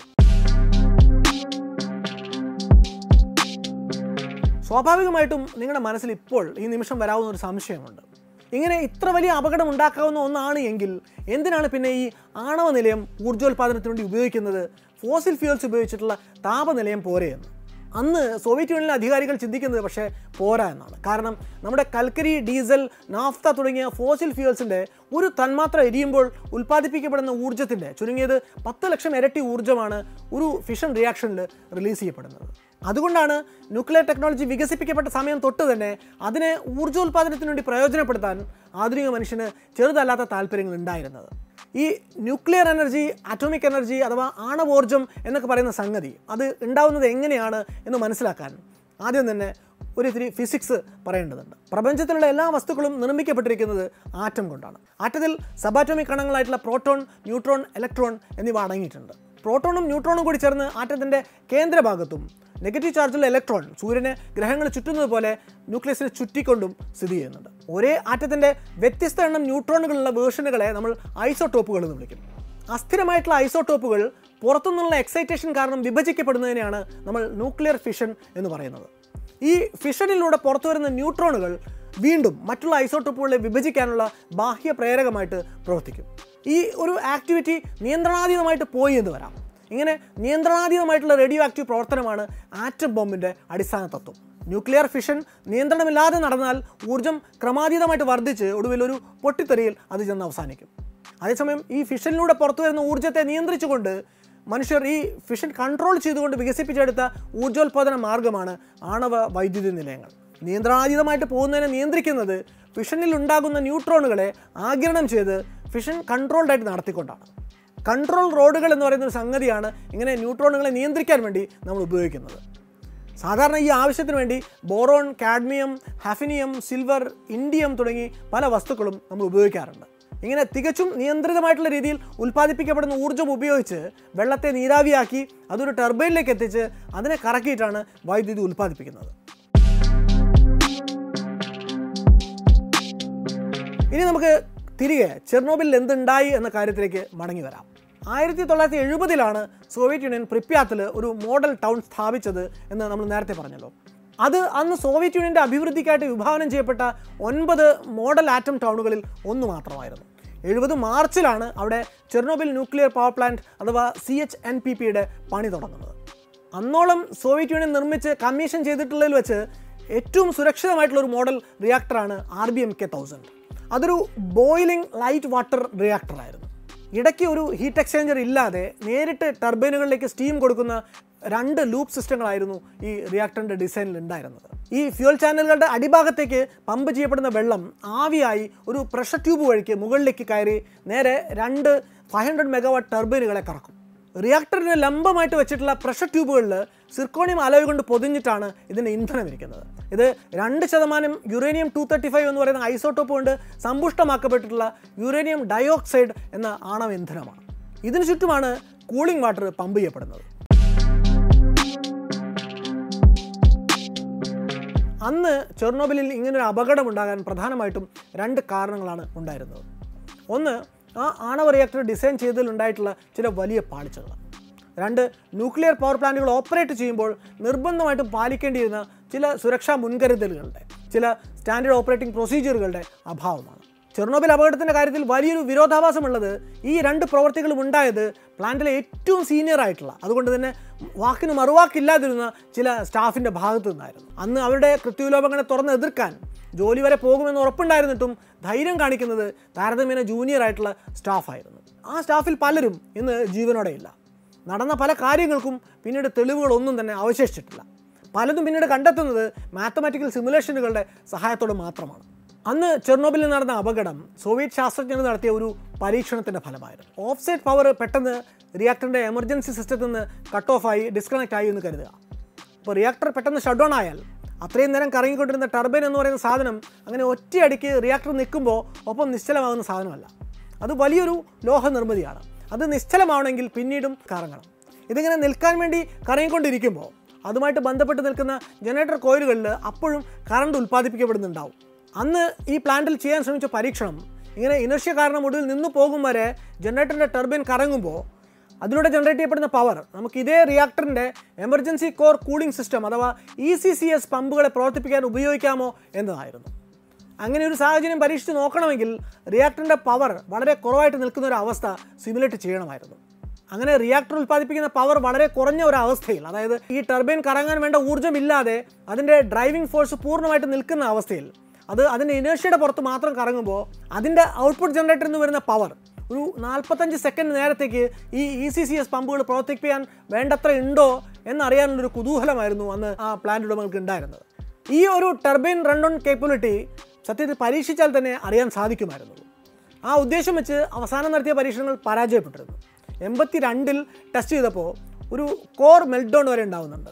സ്വാഭാവികമായിട്ടും നിങ്ങളുടെ മനസ്സിൽ ഇപ്പോൾ ഈ നിമിഷം വരാവുന്ന ഒരു സംശയമുണ്ട് ഇങ്ങനെ ഇത്ര വലിയ അപകടം ഉണ്ടാക്കാവുന്ന ഒന്നാണ് എങ്കിൽ എന്തിനാണ് പിന്നെ ഈ ആണവ നിലയം ഊർജ്ജോൽപാദനത്തിന് വേണ്ടി ഉപയോഗിക്കുന്നത് ഫോസിൽ ഫ്യൂൽസ് ഉപയോഗിച്ചിട്ടുള്ള താപനിലയം പോരെയെന്ന് അന്ന് സോവിയറ്റ് യൂണിയനിലെ അധികാരികൾ ചിന്തിക്കുന്നത് പക്ഷേ പോരാ എന്നാണ് കാരണം നമ്മുടെ കൽക്കരി ഡീസൽ നാഫ്ത തുടങ്ങിയ ഫോസിൽ ഫ്യൂൽസിൻ്റെ ഒരു തന്മാത്ര എരിയുമ്പോൾ ഉൽപ്പാദിപ്പിക്കപ്പെടുന്ന ഊർജ്ജത്തിൻ്റെ ചുരുങ്ങിയത് പത്ത് ലക്ഷം ഇരട്ടി ഊർജ്ജമാണ് ഒരു ഫിഷൻ റിയാക്ഷനിൽ റിലീസ് ചെയ്യപ്പെടുന്നത് അതുകൊണ്ടാണ് ന്യൂക്ലിയർ ടെക്നോളജി വികസിപ്പിക്കപ്പെട്ട സമയം തൊട്ട് തന്നെ അതിനെ ഊർജ്ജോൽപാദനത്തിന് വേണ്ടി പ്രയോജനപ്പെടുത്താൻ ആധുനിക മനുഷ്യന് ചെറുതല്ലാത്ത താല്പര്യങ്ങൾ ഉണ്ടായിരുന്നത് ഈ ന്യൂക്ലിയർ എനർജി അറ്റോമിക് എനർജി അഥവാ ആണവോർജം എന്നൊക്കെ പറയുന്ന സംഗതി അത് ഉണ്ടാവുന്നത് എങ്ങനെയാണ് എന്ന് മനസ്സിലാക്കാൻ ആദ്യം തന്നെ ഒരു ഇത്തിരി ഫിസിക്സ് പറയേണ്ടതുണ്ട് പ്രപഞ്ചത്തിലുള്ള എല്ലാ വസ്തുക്കളും നിർമ്മിക്കപ്പെട്ടിരിക്കുന്നത് ആറ്റം കൊണ്ടാണ് ആറ്റത്തിൽ സബാറ്റോമിക് കണങ്ങളായിട്ടുള്ള പ്രോട്ടോൺ ന്യൂട്രോൺ ഇലക്ട്രോൺ എന്നിവ അടങ്ങിയിട്ടുണ്ട് പ്രോട്ടോണും ന്യൂട്രോണും കൂടി ചേർന്ന് ആറ്റത്തിൻ്റെ കേന്ദ്രഭാഗത്തും നെഗറ്റീവ് ചാർജുള്ള ഇലക്ട്രോൺ സൂര്യനെ ഗ്രഹങ്ങൾ ചുറ്റുന്നത് പോലെ ന്യൂക്ലിയസിനെ ചുറ്റിക്കൊണ്ടും സ്ഥിതി ചെയ്യുന്നുണ്ട് ഒരേ ആറ്റത്തിൻ്റെ വ്യത്യസ്ത എണ്ണം ന്യൂട്രോണുകളുള്ള വേർഷനുകളെ നമ്മൾ ഐസോടോപ്പുകൾ എന്ന് വിളിക്കും അസ്ഥിരമായിട്ടുള്ള ഐസോടോപ്പുകൾ പുറത്തുനിന്നുള്ള എക്സൈറ്റേഷൻ കാരണം വിഭജിക്കപ്പെടുന്നതിനെയാണ് നമ്മൾ ന്യൂക്ലിയർ ഫിഷൻ എന്ന് പറയുന്നത് ഈ ഫിഷനിലൂടെ പുറത്തു വരുന്ന ന്യൂട്രോണുകൾ വീണ്ടും മറ്റുള്ള ഐസോട്ടോപ്പുകളെ വിഭജിക്കാനുള്ള ബാഹ്യ പ്രേരകമായിട്ട് പ്രവർത്തിക്കും ഈ ഒരു ആക്ടിവിറ്റി നിയന്ത്രണാതീതമായിട്ട് പോയി എന്ന് വരാം ഇങ്ങനെ നിയന്ത്രണാതീതമായിട്ടുള്ള റേഡിയോ ആക്റ്റീവ് പ്രവർത്തനമാണ് ആറ്റം ബോംബിൻ്റെ അടിസ്ഥാന തത്വം ന്യൂക്ലിയർ ഫിഷൻ നിയന്ത്രണമില്ലാതെ നടന്നാൽ ഊർജ്ജം ക്രമാതീതമായിട്ട് വർദ്ധിച്ച് ഒടുവിൽ ഒരു പൊട്ടിത്തെറിയിൽ അത് ചെന്ന് അവസാനിക്കും അതേസമയം ഈ ഫിഷനിലൂടെ പുറത്തു വരുന്ന ഊർജ്ജത്തെ നിയന്ത്രിച്ചുകൊണ്ട് മനുഷ്യർ ഈ ഫിഷൻ കൺട്രോൾ ചെയ്തുകൊണ്ട് വികസിപ്പിച്ചെടുത്ത ഊർജ്ജോൽപാദന മാർഗമാണ് ആണവ വൈദ്യുതി നിലയങ്ങൾ നിയന്ത്രണാതീതമായിട്ട് പോകുന്നതിനെ നിയന്ത്രിക്കുന്നത് ഫിഷനിൽ ഉണ്ടാകുന്ന ന്യൂട്രോണുകളെ ആഗിരണം ചെയ്ത് ഫിഷൻ കൺട്രോൾഡായിട്ട് നടത്തിക്കൊണ്ടാണ് കൺട്രോൾ റോഡുകൾ എന്ന് പറയുന്ന ഒരു സംഗതിയാണ് ഇങ്ങനെ ന്യൂട്രോണുകളെ നിയന്ത്രിക്കാൻ വേണ്ടി നമ്മൾ ഉപയോഗിക്കുന്നത് സാധാരണ ഈ ആവശ്യത്തിന് വേണ്ടി boron cadmium hafnium silver indium തുടങ്ങി പല വസ്തുക്കളും നമ്മൾ ഉപയോഗിക്കാറുണ്ട് ഇങ്ങനെ തികച്ചും നിയന്ത്രിതമായിട്ടുള്ള രീതിയിൽ ഉൽപ്പാദിപ്പിക്കപ്പെടുന്ന ഊർജ്ജം ഉപയോഗിച്ച് വെള്ളത്തെ നീരാവിയാക്കി അതൊരു ടർബൈനിലേക്ക് എത്തിച്ച് അതിനെ കറക്കിയിട്ടാണ് വൈദ്യുതി ഉൽപ്പാദിപ്പിക്കുന്നത് ഇനി നമുക്ക് തിരികെ ചെർണോബിലിൽ എന്തുണ്ടായി എന്ന കാര്യത്തിലേക്ക് മടങ്ങി വരാം ആയിരത്തി തൊള്ളായിരത്തി എഴുപതിലാണ് സോവിയറ്റ് യൂണിയൻ പ്രിപ്യാത്തിൽ ഒരു മോഡൽ ടൗൺ സ്ഥാപിച്ചത് എന്ന് നമ്മൾ നേരത്തെ പറഞ്ഞല്ലോ അത് അന്ന് സോവിയറ്റ് യൂണിയൻ്റെ അഭിവൃദ്ധിക്കായിട്ട് വിഭാവനം ചെയ്യപ്പെട്ട ഒൻപത് മോഡൽ ആറ്റം ടൗണുകളിൽ ഒന്ന് മാത്രമായിരുന്നു എഴുപത് മാർച്ചിലാണ് അവിടെ ചെർണോബിൽ ന്യൂക്ലിയർ പവർ പ്ലാന്റ് അഥവാ സി എച്ച് എൻ പി പിയുടെ പണി തുടങ്ങുന്നത് അന്നോളം സോവിയറ്റ് യൂണിയൻ നിർമ്മിച്ച് കമ്മീഷൻ ചെയ്തിട്ടുള്ളതിൽ വെച്ച് ഏറ്റവും സുരക്ഷിതമായിട്ടുള്ള ഒരു മോഡൽ റിയാക്ടറാണ് R B M K thousand അതൊരു ബോയിലിംഗ് ലൈറ്റ് വാട്ടർ റിയാക്ടറായിരുന്നു ഇടയ്ക്ക് ഒരു ഹീറ്റ് എക്സ്ചേഞ്ചർ ഇല്ലാതെ നേരിട്ട് ടർബൈനുകളിലേക്ക് സ്റ്റീം കൊടുക്കുന്ന രണ്ട് ലൂപ്പ് സിസ്റ്റങ്ങളായിരുന്നു ഈ റിയാക്ടറിൻ്റെ ഡിസൈനിൽ ഉണ്ടായിരുന്നത് ഈ ഫ്യൂൽ ചാനലുകളുടെ അടിഭാഗത്തേക്ക് പമ്പ് ചെയ്യപ്പെടുന്ന വെള്ളം ആവിയായി ഒരു പ്രഷർ ട്യൂബ് വഴിക്ക് മുകളിലേക്ക് കയറി നേരെ രണ്ട് ഫൈവ് ഹൺഡ്രഡ് മെഗാവാട്ട് ടർബൈനുകളെ കറക്കും റിയാക്ടറിന് ലംബമായിട്ട് വെച്ചിട്ടുള്ള പ്രഷർ ട്യൂബുകളിൽ സിർക്കോണിയം അലോയ് കൊണ്ട് പൊതിഞ്ഞിട്ടാണ് ഇതിൻ്റെ ഇന്ധനം ഇരിക്കുന്നത് ഇത് രണ്ട് ശതമാനം യുറേനിയം ടു തേർട്ടി ഫൈവ് എന്ന് പറയുന്ന ഐസോട്ടോപ്പ് കൊണ്ട് സമ്പുഷ്ടമാക്കപ്പെട്ടിട്ടുള്ള യുറേനിയം ഡയോക്സൈഡ് എന്ന ആണവ ഇന്ധനമാണ് ഇതിനു ചുറ്റുമാണ് കൂളിംഗ് വാട്ടർ പമ്പ് ചെയ്യപ്പെടുന്നത് അന്ന് ചെർണോബിലിൽ ഇങ്ങനൊരു അപകടം ഉണ്ടാകാൻ പ്രധാനമായിട്ടും രണ്ട് കാരണങ്ങളാണ് ഉണ്ടായിരുന്നത് ഒന്ന് ആ ആണവ റിയാക്ടർ ഡിസൈൻ ചെയ്തതിലുണ്ടായിട്ടുള്ള ചില വലിയ പാളിച്ചകൾ രണ്ട് ന്യൂക്ലിയർ പവർ പ്ലാന്റുകൾ ഓപ്പറേറ്റ് ചെയ്യുമ്പോൾ നിർബന്ധമായിട്ടും പാലിക്കേണ്ടിയിരുന്ന ചില സുരക്ഷാ മുൻകരുതലുകളുടെ ചില സ്റ്റാൻഡേർഡ് ഓപ്പറേറ്റിംഗ് പ്രൊസീജിയറുകളുടെ അഭാവമാണ് ചെർണോബിൽ അപകടത്തിൻ്റെ കാര്യത്തിൽ വലിയൊരു വിരോധാഭാസമുള്ളത് ഈ രണ്ട് പ്രവർത്തികളും ഉണ്ടായത് പ്ലാന്റിലെ ഏറ്റവും സീനിയർ ആയിട്ടുള്ള അതുകൊണ്ട് തന്നെ വാക്കിന് മറുവാക്കില്ലാതിരുന്ന ചില സ്റ്റാഫിൻ്റെ ഭാഗത്തു നിന്നായിരുന്നു അന്ന് അവരുടെ കൃത്യുലോപങ്ങളെ തുറന്ന് എതിർക്കാൻ ജോലി വരെ പോകുമെന്ന് ഉറപ്പുണ്ടായിരുന്നിട്ടും ധൈര്യം കാണിക്കുന്നത് താരതമ്യേന ജൂനിയർ ആയിട്ടുള്ള സ്റ്റാഫായിരുന്നു ആ സ്റ്റാഫിൽ പലരും ഇന്ന് ജീവനോടെയില്ല നടന്ന പല കാര്യങ്ങൾക്കും പിന്നീട് തെളിവുകളൊന്നും തന്നെ അവശേഷിച്ചിട്ടില്ല പലതും പിന്നീട് കണ്ടെത്തുന്നത് മാത്തമാറ്റിക്കൽ സിമുലേഷനുകളുടെ സഹായത്തോടെ മാത്രമാണ് അന്ന് ചെർണോബിലിൽ നടന്ന അപകടം സോവിയറ്റ് ശാസ്ത്രജ്ഞർ നടത്തിയ ഒരു പരീക്ഷണത്തിൻ്റെ ഫലമായിരുന്നു ഓഫ്സൈറ്റ് പവർ പെട്ടെന്ന് റിയാക്ടറിൻ്റെ എമർജൻസി സിസ്റ്റത്തിൽ നിന്ന് കട്ട് ഓഫ് ആയി ഡിസ്കണക്റ്റ് ആയി എന്ന് കരുതുക അപ്പോൾ റിയാക്ടർ പെട്ടെന്ന് ഷട്ട് ഡൗൺ ആയാൽ അത്രയും നേരം കറങ്ങിക്കൊണ്ടിരുന്ന ടർബൈൻ എന്ന് പറയുന്ന സാധനം അങ്ങനെ ഒറ്റയടിക്ക് റിയാക്ടർ നിൽക്കുമ്പോൾ ഒപ്പം നിശ്ചലമാകുന്ന സാധനമല്ല അത് വലിയൊരു ലോഹ നിർമ്മിതിയാണ് അത് നിശ്ചലമാവണമെങ്കിൽ പിന്നീടും കറങ്ങണം ഇതിങ്ങനെ നിൽക്കാൻ വേണ്ടി കറങ്ങിക്കൊണ്ടിരിക്കുമ്പോൾ അതുമായിട്ട് ബന്ധപ്പെട്ട് നിൽക്കുന്ന ജനറേറ്റർ കോയിലുകളിൽ അപ്പോഴും കറണ്ട് ഉൽപ്പാദിപ്പിക്കപ്പെടുന്നുണ്ടാവും അന്ന് ഈ പ്ലാന്റിൽ ചെയ്യാൻ ശ്രമിച്ച പരീക്ഷണം ഇങ്ങനെ ഇനർഷ്യ കാരണം ഒടുവിൽ നിന്ന് പോകും വരെ ജനറേറ്ററിൻ്റെ ടർബൈൻ കറങ്ങുമ്പോൾ അതിലൂടെ ജനറേറ്റ് ചെയ്യപ്പെടുന്ന പവർ നമുക്ക് ഇതേ റിയാക്ടറിൻ്റെ എമർജൻസി കോർ കൂളിംഗ് സിസ്റ്റം അഥവാ ഇ സി സി എസ് പമ്പുകളെ പ്രവർത്തിപ്പിക്കാൻ ഉപയോഗിക്കാമോ എന്നതായിരുന്നു അങ്ങനെ ഒരു സാഹചര്യം പരീക്ഷിച്ച് നോക്കണമെങ്കിൽ റിയാക്ടറിൻ്റെ പവർ വളരെ കുറവായിട്ട് നിൽക്കുന്ന ഒരു അവസ്ഥ സിമുലേറ്റ് ചെയ്യണമായിരുന്നു അങ്ങനെ റിയാക്ടർ ഉൽപ്പാദിപ്പിക്കുന്ന പവർ വളരെ കുറഞ്ഞ ഒരു അവസ്ഥയിൽ അതായത് ഈ ടർബൈൻ കറങ്ങാൻ വേണ്ട ഊർജ്ജമില്ലാതെ അതിൻ്റെ ഡ്രൈവിംഗ് ഫോഴ്സ് പൂർണ്ണമായിട്ട് നിൽക്കുന്ന അവസ്ഥയിൽ അത് അതിൻ്റെ ഇനേഷ്യയുടെ പുറത്ത് മാത്രം കറങ്ങുമ്പോൾ അതിൻ്റെ ഔട്ട്പുട്ട് ജനറേറ്ററിൽ നിന്ന് വരുന്ന പവർ ഒരു നാൽപ്പത്തഞ്ച് സെക്കൻഡ് നേരത്തേക്ക് ഈ ഇ സി സി എസ് പമ്പുകൾ പ്രവർത്തിപ്പിക്കാൻ വേണ്ടത്ര ഉണ്ടോ എന്നറിയാനുള്ളൊരു കുതൂഹലമായിരുന്നു അന്ന് ആ പ്ലാന്റ് ഉടമകൾക്ക് ഉണ്ടായിരുന്നത് ഈ ഒരു ടർബൈൻ റൺ ഓൺ കേപ്പബിലിറ്റി സത്യത്തിൽ പരീക്ഷിച്ചാൽ തന്നെ അറിയാൻ സാധിക്കുമായിരുന്നു ആ ഉദ്ദേശം വെച്ച് അവസാനം നടത്തിയ പരീക്ഷണങ്ങൾ പരാജയപ്പെട്ടിരുന്നു എൺപത്തി രണ്ടിൽ ടെസ്റ്റ് ചെയ്തപ്പോൾ ഒരു കോർ മെൽഡൗൺ വരെ ഉണ്ടാകുന്നുണ്ട്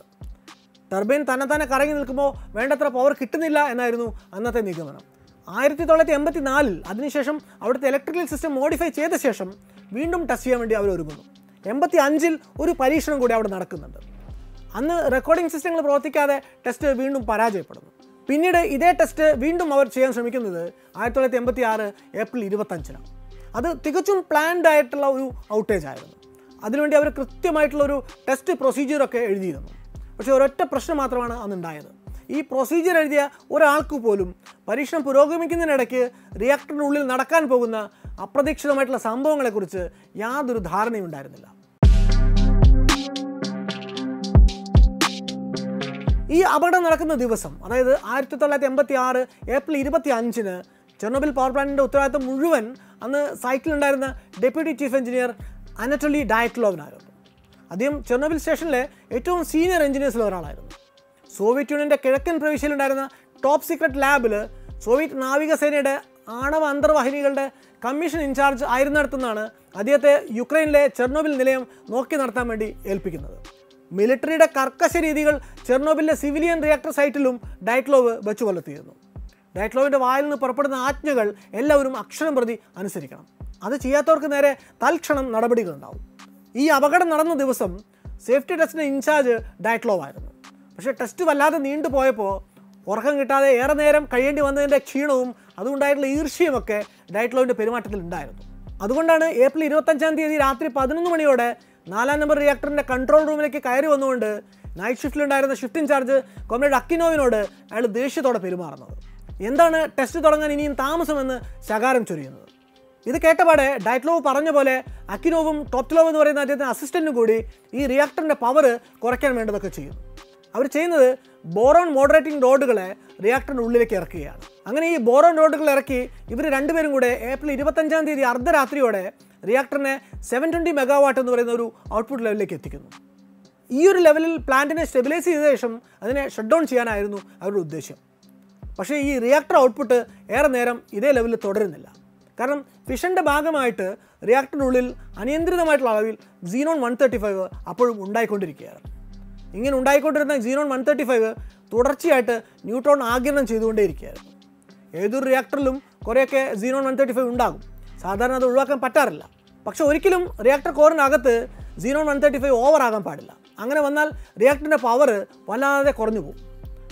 ടർബൈൻ തന്നെ തന്നെ കറങ്ങി നിൽക്കുമ്പോൾ വേണ്ടത്ര പവർ കിട്ടുന്നില്ല എന്നായിരുന്നു അന്നത്തെ നിഗമനം ആയിരത്തി തൊള്ളായിരത്തി എൺപത്തി നാലിൽ അതിനുശേഷം അവിടുത്തെ ഇലക്ട്രിക്കൽ സിസ്റ്റം മോഡിഫൈ ചെയ്ത ശേഷം വീണ്ടും ടെസ്റ്റ് ചെയ്യാൻ വേണ്ടി അവർ ഒരുങ്ങുന്നു എൺപത്തി അഞ്ചിൽ ഒരു പരീക്ഷണം കൂടി അവിടെ നടക്കുന്നുണ്ട് അന്ന് റെക്കോർഡിംഗ് സിസ്റ്റങ്ങൾ പ്രവർത്തിക്കാതെ ടെസ്റ്റ് വീണ്ടും പരാജയപ്പെടുന്നു പിന്നീട് ഇതേ ടെസ്റ്റ് വീണ്ടും അവർ ചെയ്യാൻ ശ്രമിക്കുന്നത് ആയിരത്തി തൊള്ളായിരത്തി എൺപത്തി ആറ് ഏപ്രിൽ ഇരുപത്തഞ്ചിനാണ് അത് തികച്ചും പ്ലാൻഡ് ആയിട്ടുള്ള ഒരു ഔട്ടേജ് ആയിരുന്നു അതിനുവേണ്ടി അവർ കൃത്യമായിട്ടുള്ള ഒരു ടെസ്റ്റ് പ്രൊസീജിയറൊക്കെ എഴുതിയിരുന്നു പക്ഷേ ഒരൊറ്റ പ്രശ്നം മാത്രമാണ് അന്നുണ്ടായത് ഈ പ്രൊസീജിയർ എഴുതിയ ഒരാൾക്ക് പോലും പരീക്ഷണം പുരോഗമിക്കുന്നതിനിടയ്ക്ക് റിയാക്ടറിനുള്ളിൽ നടക്കാൻ പോകുന്ന അപ്രതീക്ഷിതമായിട്ടുള്ള സംഭവങ്ങളെക്കുറിച്ച് യാതൊരു ധാരണയും ഉണ്ടായിരുന്നില്ല ഈ അപകടം നടക്കുന്ന ദിവസം അതായത് ആയിരത്തി തൊള്ളായിരത്തി എൺപത്തി ആറ് ഏപ്രിൽ ഇരുപത്തി അഞ്ചിന് ചെർണോബിൽ പവർ പ്ലാന്റിൻ്റെ ഉത്തരവാദിത്തം മുഴുവൻ അന്ന് സൈറ്റിലുണ്ടായിരുന്ന ഡെപ്യൂട്ടി ചീഫ് എഞ്ചിനീയർ അനറ്റോളി ഡയറ്റ്ലോവിനായിരുന്നു അദ്ദേഹം ചെർണോബിൽ സ്റ്റേഷനിലെ ഏറ്റവും സീനിയർ എഞ്ചിനീയേഴ്സിൽ ഒരാളായിരുന്നു സോവിയറ്റ് യൂണിയൻ്റെ കിഴക്കൻ പ്രവിശ്യയിലുണ്ടായിരുന്ന ടോപ്പ് സീക്രട്ട് ലാബിൽ സോവിയറ്റ് നാവികസേനയുടെ ആണവ അന്തർവാഹിനികളുടെ കമ്മീഷൻ ഇൻചാർജ് ആയിരുന്നിടത്തുനിന്നാണ് അദ്ദേഹത്തെ യുക്രൈനിലെ ചെർണോബിൽ നിലയം നോക്കി നടത്താൻ വേണ്ടി ഏൽപ്പിക്കുന്നത് മിലിറ്ററിയുടെ കർക്കശ രീതികൾ ചെർണോബിലെ സിവിലിയൻ റിയാക്ടർ സൈറ്റിലും ഡയറ്റ്ലോവ് വെച്ചു കൊലർത്തിയിരുന്നു ഡയറ്റ്ലോവിൻ്റെ വായിൽ നിന്ന് പുറപ്പെടുന്ന ആജ്ഞകൾ എല്ലാവരും അക്ഷരം പ്രതി അനുസരിക്കണം അത് ചെയ്യാത്തവർക്ക് നേരെ തൽക്ഷണം നടപടികളുണ്ടാവും ഈ അപകടം നടന്ന ദിവസം സേഫ്റ്റി ടെസ്റ്റിന് ഇൻചാർജ് ഡയറ്റ്ലോവ് ആയിരുന്നു പക്ഷേ ടെസ്റ്റ് വല്ലാതെ നീണ്ടുപോയപ്പോൾ ഉറക്കം കിട്ടാതെ ഏറെ നേരം കഴിയേണ്ടി വന്നതിൻ്റെ ക്ഷീണവും അതുകൊണ്ടായിട്ടുള്ള ഈർഷ്യയുമൊക്കെ ഡയറ്റ്ലോവിൻ്റെ പെരുമാറ്റത്തിൽ ഉണ്ടായിരുന്നു അതുകൊണ്ടാണ് ഏപ്രിൽ ഇരുപത്തഞ്ചാം തീയതി രാത്രി പതിനൊന്ന് മണിയോടെ നാലാം നമ്പർ റിയാക്ടറിൻ്റെ കൺട്രോൾ റൂമിലേക്ക് കയറി വന്നുകൊണ്ട് നൈറ്റ് ഷിഫ്റ്റിലുണ്ടായിരുന്ന ഷിഫ്റ്റ് ഇൻചാർജ് കൊമ്രേഡ് അക്കിനോവിനോട് അയാൾ ദേഷ്യത്തോടെ പെരുമാറുന്നത് എന്താണ് ടെസ്റ്റ് തുടങ്ങാൻ ഇനിയും താമസമെന്ന് ശകാരം ചൊരിയുന്നത് ഇത് കേട്ടപാടെ ഡയറ്റ്ലോവ് പറഞ്ഞ പോലെ അക്കിനോവും ടോപ്റ്റിലോവ് എന്ന് പറയുന്ന അദ്ദേഹത്തിൻ്റെ അസിസ്റ്റൻറ്റും കൂടി ഈ റിയാക്ടറിൻ്റെ പവർ കുറയ്ക്കാൻ വേണ്ടതൊക്കെ ചെയ്യുന്നു അവർ ചെയ്യുന്നത് ബോറോൺ മോഡറേറ്റിംഗ് റോഡുകളെ റിയാക്ടറിൻ്റെ ഉള്ളിലേക്ക് ഇറക്കുകയാണ് അങ്ങനെ ഈ ബോറോൺ റോഡുകൾ ഇറക്കി ഇവർ രണ്ടുപേരും കൂടെ ഏപ്രിൽ ഇരുപത്തഞ്ചാം തീയതി അർദ്ധരാത്രിയോടെ റിയാക്ടറിനെ സെവൻ ട്വൻറ്റി മെഗാവാട്ട് എന്ന് പറയുന്ന ഒരു ഔട്ട്പുട്ട് ലെവലിലേക്ക് എത്തിക്കുന്നു ഈ ഒരു ലെവലിൽ പ്ലാന്റിനെ സ്റ്റെബിലൈസ് ചെയ്ത ശേഷം അതിനെ ഷട്ട് ഡൗൺ ചെയ്യാനായിരുന്നു അവരുടെ ഉദ്ദേശം പക്ഷേ ഈ റിയാക്ടർ ഔട്ട്പുട്ട് ഏറെ നേരം ഇതേ ലെവലിൽ തുടരുന്നില്ല കാരണം ഫിഷൻ്റെ ഭാഗമായിട്ട് റിയാക്ടറിനുള്ളിൽ അനിയന്ത്രിതമായിട്ടുള്ള അളവിൽ സീനോൺ വൺ തേർട്ടി ഫൈവ് അപ്പോഴും ഉണ്ടായിക്കൊണ്ടിരിക്കുകയാണ് ഇങ്ങനെ ഉണ്ടായിക്കൊണ്ടിരുന്ന സീനോൺ വൺ തേർട്ടി ഫൈവ് തുടർച്ചയായിട്ട് ന്യൂട്രോൺ ആഗിരണം ചെയ്തുകൊണ്ടേയിരിക്കുകയായിരുന്നു ഏതൊരു റിയാക്ടറിലും കുറേയൊക്കെ സീനോൺ വൺ തേർട്ടി ഫൈവ് ഉണ്ടാകും സാധാരണ അത് ഒഴിവാക്കാൻ പറ്റാറില്ല പക്ഷെ ഒരിക്കലും റിയാക്ടർ കോറിനകത്ത് xenon one thirty five over ആകാൻ പാടില്ല അങ്ങനെ വന്നാൽ റിയാക്ടറിൻ്റെ പവർ വല്ലാതെ കുറഞ്ഞു പോകും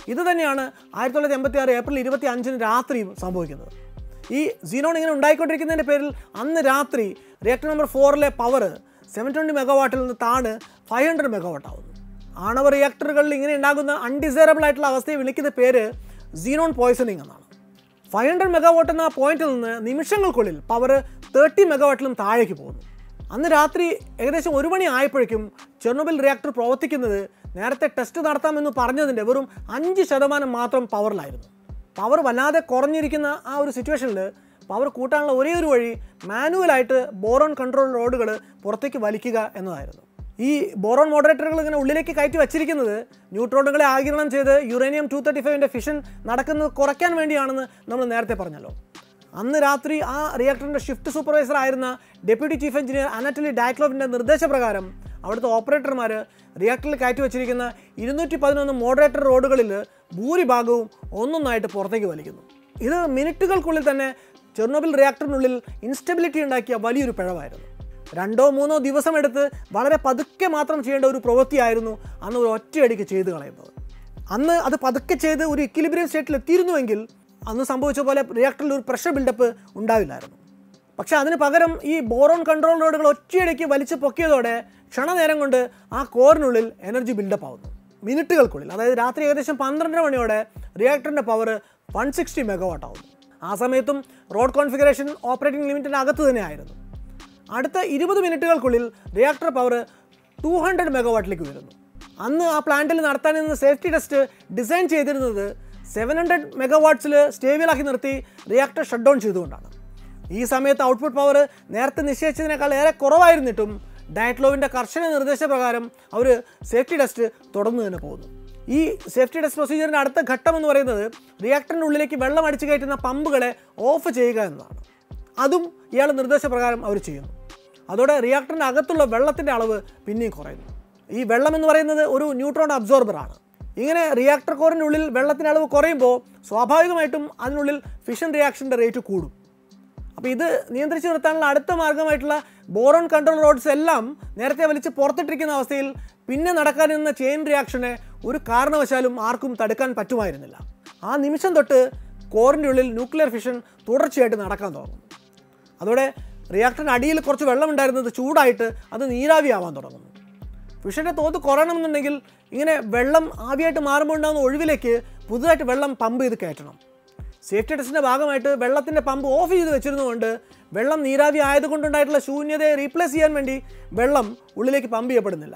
ഇത് തന്നെയാണ് ആയിരത്തി തൊള്ളായിരത്തി എൺപത്തി ആറ് ഏപ്രിൽ ഇരുപത്തി അഞ്ചിന് രാത്രിയും സംഭവിക്കുന്നത് ഈ സീനോൺ ഇങ്ങനെ ഉണ്ടായിക്കൊണ്ടിരിക്കുന്നതിൻ്റെ പേരിൽ അന്ന് രാത്രി reactor number four power seven twenty മെഗാവാട്ടിൽ നിന്ന് താണ് ഫൈവ് ഹൺഡ്രഡ് മെഗാവാട്ട് ആവുന്നു ആണവ റിയാക്ടറുകളിൽ ഇങ്ങനെ ഉണ്ടാകുന്ന അൺഡിസൈറബിൾ ആയിട്ടുള്ള അവസ്ഥയെ വിളിക്കുന്ന പേര് സീനോൺ പോയ്സണിങ് എന്നാണ് ഫൈവ് ഹൺഡ്രഡ് മെഗാവാട്ട് എന്ന പോയിന്റിൽ നിന്ന് നിമിഷങ്ങൾക്കുള്ളിൽ പവർ തേർട്ടി മെഗാവാട്ടിലും താഴേക്ക് പോകുന്നു അന്ന് രാത്രി ഏകദേശം ഒരു മണി ആയപ്പോഴേക്കും ചെർണോബിൽ റിയാക്ടർ പ്രവർത്തിക്കുന്നത് നേരത്തെ ടെസ്റ്റ് നടത്താമെന്ന് പറഞ്ഞതിൻ്റെ വെറും അഞ്ച് ശതമാനം മാത്രം പവറിലായിരുന്നു പവർ വല്ലാതെ കുറഞ്ഞിരിക്കുന്ന ആ ഒരു സിറ്റുവേഷനിൽ പവർ കൂട്ടാനുള്ള ഒരേ ഒരു വഴി മാനുവലായിട്ട് ബോറോൺ കൺട്രോൾ റോഡുകൾ പുറത്തേക്ക് വലിക്കുക എന്നതായിരുന്നു ഈ ബോറോൺ മോഡറേറ്ററുകൾ ഇങ്ങനെ ഉള്ളിലേക്ക് കയറ്റി വച്ചിരിക്കുന്നത് ന്യൂട്രോണുകളെ ആഗിരണം ചെയ്ത് യുറേനിയം ടു തേർട്ടി ഫൈവിൻ്റെ ഫിഷൻ നടക്കുന്നത് കുറയ്ക്കാൻ വേണ്ടിയാണെന്ന് നമ്മൾ നേരത്തെ പറഞ്ഞല്ലോ അന്ന് രാത്രി ആ റിയാക്ടറിൻ്റെ ഷിഫ്റ്റ് സൂപ്പർവൈസർ ആയിരുന്ന ഡെപ്യൂട്ടി ചീഫ് എഞ്ചിനീയർ അനറ്റലി ഡയക്ലോവിൻ്റെ നിർദ്ദേശപ്രകാരം അവിടുത്തെ ഓപ്പറേറ്റർമാർ റിയാക്ടറിൽ കയറ്റി വച്ചിരിക്കുന്ന ഇരുന്നൂറ്റി പതിനൊന്ന് മോഡറേറ്റർ റോഡുകളിൽ ഭൂരിഭാഗവും ഒന്നൊന്നായിട്ട് പുറത്തേക്ക് വലിക്കുന്നു ഇത് മിനിറ്റുകൾക്കുള്ളിൽ തന്നെ ചെർണോബിൽ റിയാക്ടറിനുള്ളിൽ ഇൻസ്റ്റബിലിറ്റി ഉണ്ടാക്കിയ വലിയൊരു പിഴവായിരുന്നു രണ്ടോ മൂന്നോ ദിവസം എടുത്ത് വളരെ പതുക്കെ മാത്രം ചെയ്യേണ്ട ഒരു പ്രവൃത്തിയായിരുന്നു അന്ന് ഒരു ഒറ്റയടിക്ക് ചെയ്തു കളയുന്നത് അന്ന് അത് പതുക്കെ ചെയ്ത് ഒരു ഇക്വിലിബ്രിയം സ്റ്റേറ്റിൽ എത്തിയിരുന്നുവെങ്കിൽ അന്ന് സംഭവിച്ച പോലെ റിയാക്ടറിൽ ഒരു പ്രഷർ ബിൽഡപ്പ് ഉണ്ടാവില്ലായിരുന്നു പക്ഷെ അതിന് പകരം ഈ ബോറോൺ കൺട്രോൾ റോഡുകൾ ഒറ്റയടിക്ക് വലിച്ചു പൊക്കിയതോടെ ക്ഷണനേരം കൊണ്ട് ആ കോറിനുള്ളിൽ എനർജി ബിൽഡപ്പ് ആവുന്നു മിനിറ്റുകൾക്കുള്ളിൽ അതായത് രാത്രി ഏകദേശം പന്ത്രണ്ടര മണിയോടെ റിയാക്ടറിൻ്റെ പവർ വൺ സിക്സ്റ്റി മെഗാവാട്ട് ആവുന്നു ആ സമയത്തും റോഡ് കോൺഫിഗറേഷൻ ഓപ്പറേറ്റിംഗ് ലിമിറ്റിൻ്റെ അകത്ത് തന്നെയായിരുന്നു അടുത്ത ഇരുപത് മിനിറ്റുകൾക്കുള്ളിൽ റിയാക്ടർ പവർ ടു ഹൺഡ്രഡ് മെഗാവാട്ടിലേക്ക് വരുന്നു അന്ന് ആ പ്ലാന്റിൽ നടത്താനിരുന്ന സേഫ്റ്റി ടെസ്റ്റ് ഡിസൈൻ ചെയ്തിരുന്നത് സെവൻ ഹൺഡ്രഡ് മെഗാവാട്ട്സിൽ സ്റ്റേബിളാക്കി നിർത്തി റിയാക്ടർ ഷട്ട് ഡൗൺ ചെയ്തുകൊണ്ടാണ് ഈ സമയത്ത് ഔട്ട്പുട്ട് പവർ നേരത്തെ നിശ്ചയിച്ചതിനേക്കാൾ ഏറെ കുറവായിരുന്നിട്ടും ഡയറ്റ്ലോവിൻ്റെ കർശന നിർദ്ദേശപ്രകാരം അവർ സേഫ്റ്റി ടെസ്റ്റ് തുടർന്നു തന്നെ പോകുന്നു ഈ സേഫ്റ്റി ടെസ്റ്റ് പ്രൊസീജിയറിൻ്റെ അടുത്ത ഘട്ടം എന്ന് പറയുന്നത് റിയാക്ടറിൻ്റെ ഉള്ളിലേക്ക് വെള്ളം അടിച്ചു കയറ്റുന്ന പമ്പുകളെ ഓഫ് ചെയ്യുക എന്നതാണ് അതും ഇയാൾ നിർദ്ദേശപ്രകാരം അവർ ചെയ്യുന്നു അതോടെ റിയാക്ടറിൻ്റെ അകത്തുള്ള വെള്ളത്തിൻ്റെ അളവ് പിന്നെയും കുറയുന്നു ഈ വെള്ളം എന്ന് പറയുന്നത് ഒരു ന്യൂട്രോൺ അബ്സോർബറാണ് ഇങ്ങനെ റിയാക്ടർ കോറിൻ്റെ ഉള്ളിൽ വെള്ളത്തിൻ്റെ അളവ് കുറയുമ്പോൾ സ്വാഭാവികമായിട്ടും അതിനുള്ളിൽ ഫിഷൻ റിയാക്ഷൻ്റെ റേറ്റ് കൂടും അപ്പോൾ ഇത് നിയന്ത്രിച്ച് നിർത്താനുള്ള അടുത്ത മാർഗമായിട്ടുള്ള ബോറോൺ കൺട്രോൾ റോഡ്സ് എല്ലാം നേരത്തെ വലിച്ച് പുറത്തിട്ടിരിക്കുന്ന അവസ്ഥയിൽ പിന്നെ നടക്കാനിരുന്ന ചെയിൻ റിയാക്ഷനെ ഒരു കാരണവശാലും ആർക്കും തടുക്കാൻ പറ്റുമായിരുന്നില്ല ആ നിമിഷം തൊട്ട് കോറിൻ്റെ ഉള്ളിൽ ന്യൂക്ലിയർ ഫിഷൻ തുടർച്ചയായിട്ട് നടക്കാൻ തുടങ്ങുന്നു അതോടെ റിയാക്ടറിൻ്റെ അടിയിൽ കുറച്ച് വെള്ളം ഉണ്ടായിരുന്നത് ചൂടായിട്ട് അത് നീരാവിയാവാൻ തുടങ്ങുന്നു ഫിഷൻ്റെ തോത് കുറയണമെന്നുണ്ടെങ്കിൽ ഇങ്ങനെ വെള്ളം ആവിയായിട്ട് മാറുമ്പോൾ ഉണ്ടാകുന്ന ഒഴിവിലേക്ക് പുതുതായിട്ട് വെള്ളം പമ്പ് ചെയ്ത് കയറ്റണം സേഫ്റ്റി ടെസ്റ്റിൻ്റെ ഭാഗമായിട്ട് വെള്ളത്തിൻ്റെ പമ്പ് ഓഫ് ചെയ്ത് വെച്ചിരുന്നുകൊണ്ട് വെള്ളം നീരാവി ആയതുകൊണ്ടുണ്ടായിട്ടുള്ള ശൂന്യതയെ റീപ്ലേസ് ചെയ്യാൻ വേണ്ടി വെള്ളം ഉള്ളിലേക്ക് പമ്പ് ചെയ്യപ്പെടുന്നില്ല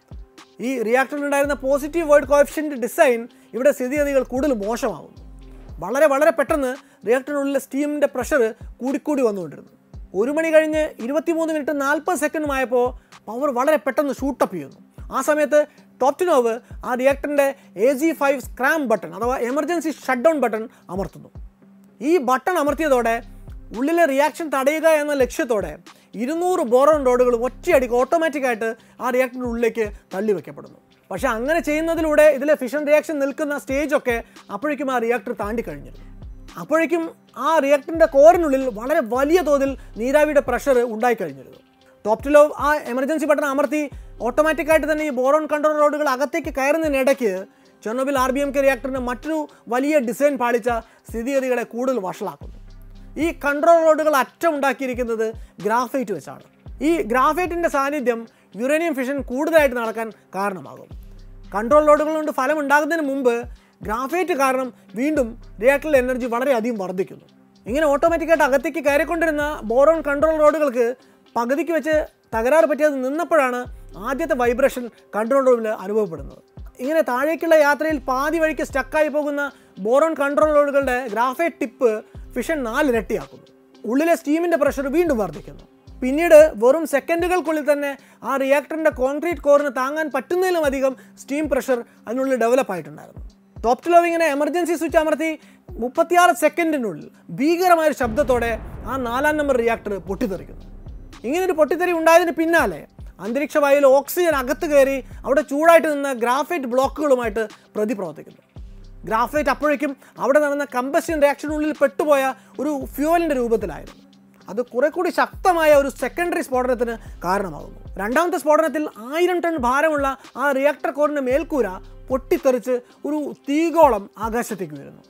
ഈ റിയാക്ടറിലുണ്ടായിരുന്ന പോസിറ്റീവ് വേർഡ് കോഎഫിഷ്യൻ്റ് ഡിസൈൻ ഇവിടെ സ്ഥിതിഗതികൾ കൂടുതൽ മോശമാകുന്നു വളരെ വളരെ പെട്ടെന്ന് റിയാക്ടറിനുള്ളിലെ സ്റ്റീമിൻ്റെ പ്രഷർ കൂടിക്കൂടി വന്നുകൊണ്ടിരുന്നു ഒരു മണി കഴിഞ്ഞ് ഇരുപത്തിമൂന്ന് മിനിറ്റ് നാൽപ്പത് സെക്കൻഡുമായപ്പോൾ പവർ വളരെ പെട്ടെന്ന് ഷൂട്ടപ്പ് ചെയ്യുന്നു ആ സമയത്ത് ടോപ്റ്റിനോവ് ആ റിയാക്ടറിൻ്റെ A G five scram button അഥവാ എമർജൻസി ഷട്ട് ഡൗൺ ബട്ടൺ അമർത്തുന്നു ഈ ബട്ടൺ അമർത്തിയതോടെ ഉള്ളിലെ റിയാക്ഷൻ തടയുക എന്ന ലക്ഷ്യത്തോടെ ഇരുന്നൂറ് ബോറോൺ റോഡുകൾ ഒറ്റയടിക്ക് ഓട്ടോമാറ്റിക്കായിട്ട് ആ റിയാക്ടറിൻ്റെ ഉള്ളിലേക്ക് തള്ളി വയ്ക്കപ്പെടുന്നു പക്ഷേ അങ്ങനെ ചെയ്യുന്നതിലൂടെ ഇതിലെ ഫിഷൻ റിയാക്ഷൻ നിൽക്കുന്ന സ്റ്റേജൊക്കെ അപ്പോഴേക്കും ആ റിയാക്ടർ താണ്ടി കഴിഞ്ഞിരുന്നു അപ്പോഴേക്കും ആ റിയാക്ടറിൻ്റെ കോറിനുള്ളിൽ വളരെ വലിയ തോതിൽ നീരാവിയുടെ പ്രഷർ ഉണ്ടായിക്കഴിഞ്ഞിരുന്നു ടോപ്റ്റിലോ ആ എമർജൻസി ബട്ടൺ അമർത്തി ഓട്ടോമാറ്റിക്കായിട്ട് തന്നെ ഈ ബോറോൺ കൺട്രോൾ റോഡുകൾ അകത്തേക്ക് കയറുന്നതിനിടയ്ക്ക് Chernobyl R B M K റിയാക്ടറിന് മറ്റൊരു വലിയ ഡിസൈൻ പാളിച്ച സ്ഥിതിഗതികളെ കൂടുതൽ വഷളാക്കുന്നു ഈ കൺട്രോൾ റോഡുകൾ അറ്റം ഉണ്ടാക്കിയിരിക്കുന്നത് ഗ്രാഫൈറ്റ് വെച്ചാണ് ഈ ഗ്രാഫൈറ്റിൻ്റെ സാന്നിധ്യം യുറേനിയം ഫിഷൻ കൂടുതലായിട്ട് നടക്കാൻ കാരണമാകും കൺട്രോൾ റോഡുകൾ കൊണ്ട് ഫലം ഉണ്ടാകുന്നതിന് മുമ്പ് ഗ്രാഫൈറ്റ് കാരണം വീണ്ടും റിയാക്ടറിലെ എനർജി വളരെയധികം വർദ്ധിക്കുന്നു ഇങ്ങനെ ഓട്ടോമാറ്റിക്കായിട്ട് അകത്തേക്ക് കയറിക്കൊണ്ടിരുന്ന ബോറോൺ കൺട്രോൾ റോഡുകൾക്ക് പകുതിക്ക് വെച്ച് തകരാറ് പറ്റിയത് നിന്നപ്പോഴാണ് ആദ്യത്തെ വൈബ്രേഷൻ കൺട്രോൾ റൂമിൽ അനുഭവപ്പെടുന്നത് ഇങ്ങനെ താഴേക്കുള്ള യാത്രയിൽ പാതി വഴിക്ക് സ്റ്റക്കായി പോകുന്ന ബോറോൺ കൺട്രോൾ റോഡുകളുടെ ഗ്രാഫൈറ്റ് ടിപ്പ് ഫിഷൻ നാലിരട്ടിയാക്കുന്നു ഉള്ളിലെ സ്റ്റീമിൻ്റെ പ്രഷർ വീണ്ടും വർദ്ധിക്കുന്നു പിന്നീട് വെറും സെക്കൻഡുകൾക്കുള്ളിൽ തന്നെ ആ റിയാക്ടറിൻ്റെ കോൺക്രീറ്റ് കോറിന് താങ്ങാൻ പറ്റുന്നതിലും അധികം സ്റ്റീം പ്രഷർ അതിനുള്ളിൽ ഡെവലപ്പ് ആയിട്ടുണ്ടായിരുന്നു ടോപ്പ് ലോ ഇങ്ങനെ എമർജൻസി സ്വിച്ച് അമർത്തി മുപ്പത്തിയാറ് സെക്കൻഡിനുള്ളിൽ ഭീകരമായ ഒരു ശബ്ദത്തോടെ ആ നാലാം നമ്പർ റിയാക്ടർ പൊട്ടിത്തെറിക്കുന്നു ഇങ്ങനൊരു പൊട്ടിത്തെറി ഉണ്ടായതിന് പിന്നാലെ അന്തരീക്ഷ വായുവിൽ ഓക്സിജൻ അകത്ത് കയറി അവിടെ ചൂടായിട്ട് നിന്ന ഗ്രാഫൈറ്റ് ബ്ലോക്കുകളുമായിട്ട് പ്രതി പ്രവർത്തിക്കുന്നു ഗ്രാഫൈറ്റ് അപ്പോഴേക്കും അവിടെ നടന്ന കമ്പസ്റ്റൻ റിയാക്ഷനുള്ളിൽ പെട്ടുപോയ ഒരു ഫ്യൂവലിൻ്റെ രൂപത്തിലായിരുന്നു അത് കുറെ കൂടി ശക്തമായ ഒരു സെക്കൻഡറി സ്ഫോടനത്തിന് കാരണമാകുന്നു രണ്ടാമത്തെ സ്ഫോടനത്തിൽ ആയിരം ടൺ ഭാരമുള്ള ആ റിയാക്ടർ കോറിൻ്റെ മേൽക്കൂര പൊട്ടിത്തെറിച്ച് ഒരു തീഗോളം ആകാശത്തേക്ക് വരുന്നു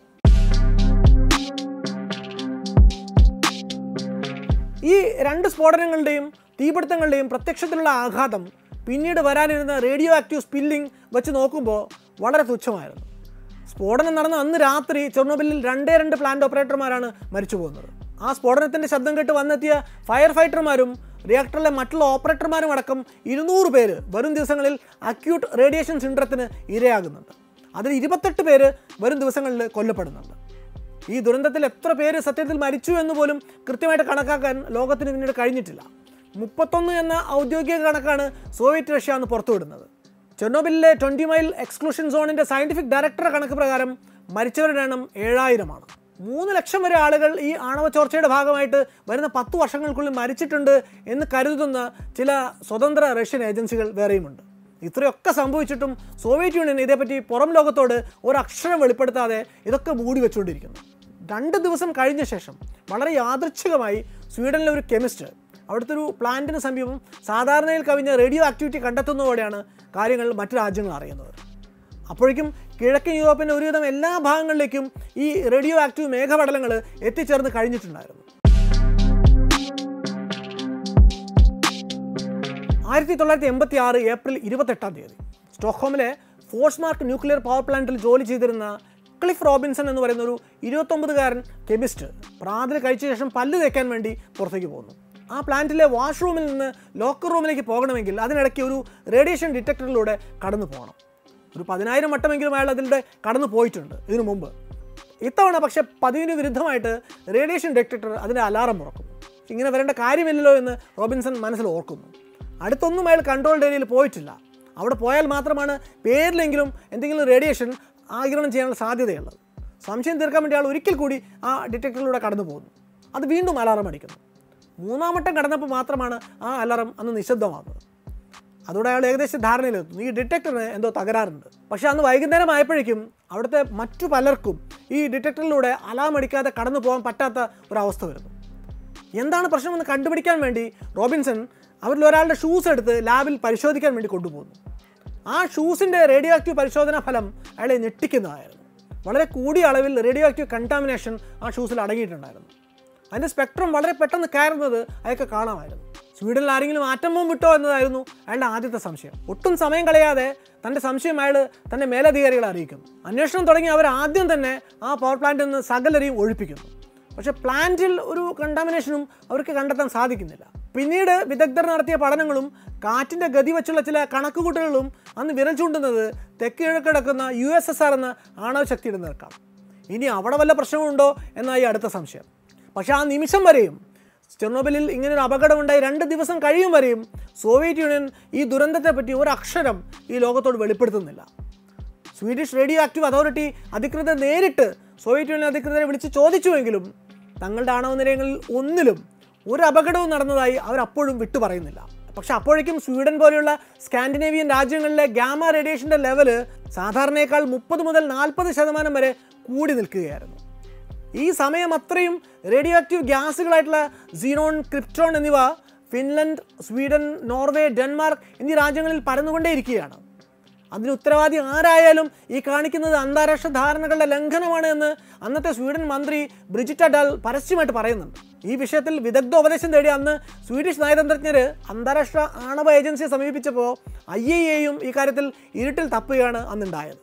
ഈ രണ്ട് സ്ഫോടനങ്ങളുടെയും തീപിടുത്തങ്ങളുടെയും പ്രത്യക്ഷത്തിലുള്ള ആഘാതം പിന്നീട് വരാനിരുന്ന റേഡിയോ ആക്റ്റീവ് സ്പില്ലിംഗ് വെച്ച് നോക്കുമ്പോൾ വളരെ തുച്ഛമായിരുന്നു സ്ഫോടനം നടന്ന അന്ന് രാത്രി ചെർണോബിലിൽ രണ്ടേ രണ്ട് പ്ലാന്റ് ഓപ്പറേറ്റർമാരാണ് മരിച്ചു പോകുന്നത് ആ സ്ഫോടനത്തിൻ്റെ ശബ്ദം കേട്ട് വന്നെത്തിയ ഫയർ ഫൈറ്റർമാരും റിയാക്ടറിലെ മറ്റുള്ള ഓപ്പറേറ്റർമാരും അടക്കം ഇരുന്നൂറ് പേര് വരും ദിവസങ്ങളിൽ അക്യൂട്ട് റേഡിയേഷൻ സിൻഡ്രത്തിന് ഇരയാകുന്നുണ്ട് അതിൽ ഇരുപത്തെട്ട് പേര് വരും ദിവസങ്ങളിൽ കൊല്ലപ്പെടുന്നുണ്ട് ഈ ദുരന്തത്തിൽ എത്ര പേര് സത്യത്തിൽ മരിച്ചു എന്ന് പോലും കൃത്യമായിട്ട് കണക്കാക്കാൻ ലോകത്തിന് പിന്നീട് കഴിഞ്ഞിട്ടില്ല മുപ്പത്തൊന്ന് എന്ന ഔദ്യോഗിക കണക്കാണ് സോവിയറ്റ് റഷ്യ അന്ന് പുറത്തുവിടുന്നത് ചെർണോബിലിലെ ട്വൻറ്റി മൈൽ എക്സ്ക്ലൂഷൻ സോണിൻ്റെ സയൻറ്റിഫിക് ഡയറക്ടറുടെ കണക്ക് പ്രകാരം മരിച്ചവരുടെ എണ്ണം ഏഴായിരമാണ് മൂന്ന് ലക്ഷം വരെ ആളുകൾ ഈ ആണവ ചോർച്ചയുടെ ഭാഗമായിട്ട് വരുന്ന പത്ത് വർഷങ്ങൾക്കുള്ളിൽ മരിച്ചിട്ടുണ്ട് എന്ന് കരുതുന്ന ചില സ്വതന്ത്ര റഷ്യൻ ഏജൻസികൾ വേറെയുമുണ്ട് ഇത്രയൊക്കെ സംഭവിച്ചിട്ടും സോവിയറ്റ് യൂണിയൻ ഇതേപ്പറ്റി പുറം ലോകത്തോട് ഒരക്ഷരം വെളിപ്പെടുത്താതെ ഇതൊക്കെ മൂടി വെച്ചുകൊണ്ടിരിക്കുന്നു രണ്ട് ദിവസം കഴിഞ്ഞ ശേഷം വളരെ യാദൃച്ഛികമായി സ്വീഡനിലെ ഒരു കെമിസ്റ്റ് അവിടുത്തെ ഒരു പ്ലാന്റിന് സമീപം സാധാരണയിൽ കവിഞ്ഞ റേഡിയോ ആക്ടിവിറ്റി കണ്ടെത്തുന്നതോടെയാണ് കാര്യങ്ങൾ മറ്റു രാജ്യങ്ങൾ അറിയുന്നത് അപ്പോഴേക്കും കിഴക്കൻ യൂറോപ്പിൻ്റെ ഒരുവിധം എല്ലാ ഭാഗങ്ങളിലേക്കും ഈ റേഡിയോ ആക്റ്റീവ് മേഘപടലങ്ങൾ എത്തിച്ചേർന്ന് കഴിഞ്ഞിട്ടുണ്ടായിരുന്നു ആയിരത്തി തൊള്ളായിരത്തി എൺപത്തി ആറ് ഏപ്രിൽ ഇരുപത്തെട്ടാം തീയതി സ്റ്റോക്ക്ഹോമിലെ ഫോഴ്സ്മാർക്ക് ന്യൂക്ലിയർ പവർ പ്ലാന്റിൽ ജോലി ചെയ്തിരുന്ന ക്ലിഫ് റോബിൻസൺ എന്ന് പറയുന്ന ഒരു ഇരുപത്തൊമ്പതുകാരൻ കെമിസ്റ്റ് പ്രാതൽ കഴിച്ച ശേഷം പല്ല് തേക്കാൻ വേണ്ടി പുറത്തേക്ക് പോകുന്നു ആ പ്ലാന്റിലെ വാഷ്റൂമിൽ നിന്ന് ലോക്കർ റൂമിലേക്ക് പോകണമെങ്കിൽ അതിനിടയ്ക്ക് ഒരു റേഡിയേഷൻ ഡിറ്റക്ടറിലൂടെ കടന്നു പോകണം ഒരു പതിനായിരം വട്ടമെങ്കിലും അയാൾ അതിലൂടെ കടന്നു പോയിട്ടുണ്ട് ഇതിനു മുമ്പ് ഇത്തവണ പക്ഷേ പതിവിന് വിരുദ്ധമായിട്ട് റേഡിയേഷൻ ഡിറ്റക്ടർ അതിൻ്റെ അലാറം മുറക്കും ഇങ്ങനെ വരേണ്ട കാര്യമില്ലല്ലോ എന്ന് റോബിൻസൺ മനസ്സിൽ ഓർക്കുന്നു അടുത്തൊന്നും അയാൾ കൺട്രോൾ ഏരിയയിൽ പോയിട്ടില്ല അവിടെ പോയാൽ മാത്രമാണ് പേരിലെങ്കിലും എന്തെങ്കിലും റേഡിയേഷൻ ആഗിരണം ചെയ്യാനുള്ള സാധ്യതയുള്ളത് സംശയം തീർക്കാൻ വേണ്ടി അയാൾ ഒരിക്കൽ കൂടി ആ ഡിറ്റക്ടറിലൂടെ കടന്നു പോകുന്നു അത് വീണ്ടും അലാറം അടിക്കുന്നു മൂന്നാം വട്ടം കടന്നപ്പോൾ മാത്രമാണ് ആ അലാറം അന്ന് നിശബ്ദമാകുന്നത് അതോടെ അയാൾ ഏകദേശം ധാരണയിലെത്തുന്നു ഈ ഡിറ്റക്ടറിന് എന്തോ തകരാറുണ്ട് പക്ഷേ അന്ന് വൈകുന്നേരം ആയപ്പോഴേക്കും അവിടുത്തെ മറ്റു പലർക്കും ഈ ഡിറ്റക്ടറിലൂടെ അലാം അടിക്കാതെ കടന്നു പോകാൻ പറ്റാത്ത ഒരവസ്ഥ വരുന്നു എന്താണ് പ്രശ്നമെന്ന് കണ്ടുപിടിക്കാൻ വേണ്ടി റോബിൻസൺ അവരിൽ ഒരാളുടെ ഷൂസ് എടുത്ത് ലാബിൽ പരിശോധിക്കാൻ വേണ്ടി കൊണ്ടുപോകുന്നു ആ ഷൂസിൻ്റെ റേഡിയോ ആക്റ്റീവ് പരിശോധനാ ഫലം അയാളെ ഞെട്ടിക്കുന്നതായിരുന്നു വളരെ കൂടിയ അളവിൽ റേഡിയോ ആക്റ്റീവ് കണ്ടാമിനേഷൻ ആ ഷൂസിൽ അടങ്ങിയിട്ടുണ്ടായിരുന്നു അതിൻ്റെ സ്പെക്ട്രം വളരെ പെട്ടെന്ന് കയറുന്നത് അയാൾക്ക് കാണാമായിരുന്നു സ്വീഡനിൽ ആരെങ്കിലും ആറ്റം ബോംബ് വിട്ടോ എന്നതായിരുന്നു അയാളുടെ ആദ്യത്തെ സംശയം ഒട്ടും സമയം കളയാതെ തൻ്റെ സംശയം അയാൾ തൻ്റെ മേലധികാരികളെ അറിയിക്കുന്നു അന്വേഷണം തുടങ്ങി അവർ ആദ്യം തന്നെ ആ പവർ പ്ലാന്റിൽ നിന്ന് സകലരെയും ഒഴിപ്പിക്കുന്നു പക്ഷേ പ്ലാന്റിൽ ഒരു കണ്ടാമിനേഷനും അവർക്ക് കണ്ടെത്താൻ സാധിക്കുന്നില്ല പിന്നീട് വിദഗ്ധർ നടത്തിയ പഠനങ്ങളും കാറ്റിൻ്റെ ഗതി വെച്ചുള്ള ചില കണക്കുകൂട്ടലുകളും അന്ന് വിരൽ ചൂണ്ടുന്നത് തെക്ക് കിഴക്ക് കിടക്കുന്ന യു എസ് എസ് ആർ എന്ന ആണവ ശക്തിയുടെ നേർക്കാണ് ഇനി അവിടെ വല്ല പ്രശ്നമുണ്ടോ എന്നായി അടുത്ത സംശയം പക്ഷേ ആ നിമിഷം വരെയും ചെർണോബിലിൽ ഇങ്ങനെ ഒരു അപകടമുണ്ടായി രണ്ട് ദിവസം കഴിയും വരെയും സോവിയറ്റ് യൂണിയൻ ഈ ദുരന്തത്തെപ്പറ്റി ഒരു അക്ഷരം ഈ ലോകത്തോട് വെളിപ്പെടുത്തുന്നില്ല സ്വീഡിഷ് റേഡിയോ ആക്റ്റീവ് അതോറിറ്റി അധികൃതർ നേരിട്ട് സോവിയറ്റ് യൂണിയൻ അധികൃതരെ വിളിച്ച് ചോദിച്ചുവെങ്കിലും തങ്ങളുടെ ആണവ നിലയങ്ങളിൽ ഒന്നിലും ഒരു അപകടവും നടന്നതായി അവരപ്പോഴും വിട്ടു പറയുന്നില്ല പക്ഷെ അപ്പോഴേക്കും സ്വീഡൻ പോലെയുള്ള സ്കാൻഡിനേവിയൻ രാജ്യങ്ങളിലെ ഗാമ റേഡിയേഷൻ്റെ ലെവല് സാധാരണയേക്കാൾ മുപ്പത് മുതൽ നാൽപ്പത് ശതമാനം വരെ കൂടി നിൽക്കുകയായിരുന്നു ഈ സമയം അത്രയും റേഡിയോ ആക്റ്റീവ് ഗ്യാസുകളായിട്ടുള്ള സീനോൺ ക്രിപ്റ്റോൺ എന്നിവ ഫിൻലൻഡ് സ്വീഡൻ നോർവേ ഡെൻമാർക്ക് എന്നീ രാജ്യങ്ങളിൽ പരന്നുകൊണ്ടേയിരിക്കുകയാണ് അതിന് ഉത്തരവാദി ആരായാലും ഈ കാണിക്കുന്നത് അന്താരാഷ്ട്ര ധാരണകളുടെ ലംഘനമാണ് എന്ന് അന്നത്തെ സ്വീഡൻ മന്ത്രി ബ്രിജിറ്റ ഡാൽ പരസ്യമായിട്ട് പറയുന്നുണ്ട് ഈ വിഷയത്തിൽ വിദഗ്ധ ഉപദേശം തേടി അന്ന് സ്വീഡിഷ് നയതന്ത്രജ്ഞർ അന്താരാഷ്ട്ര ആണവ ഏജൻസിയെ സമീപിച്ചപ്പോൾ ഐ എ എയും ഈ കാര്യത്തിൽ ഇരുട്ടിൽ തപ്പുകയാണ് അന്നുണ്ടായത്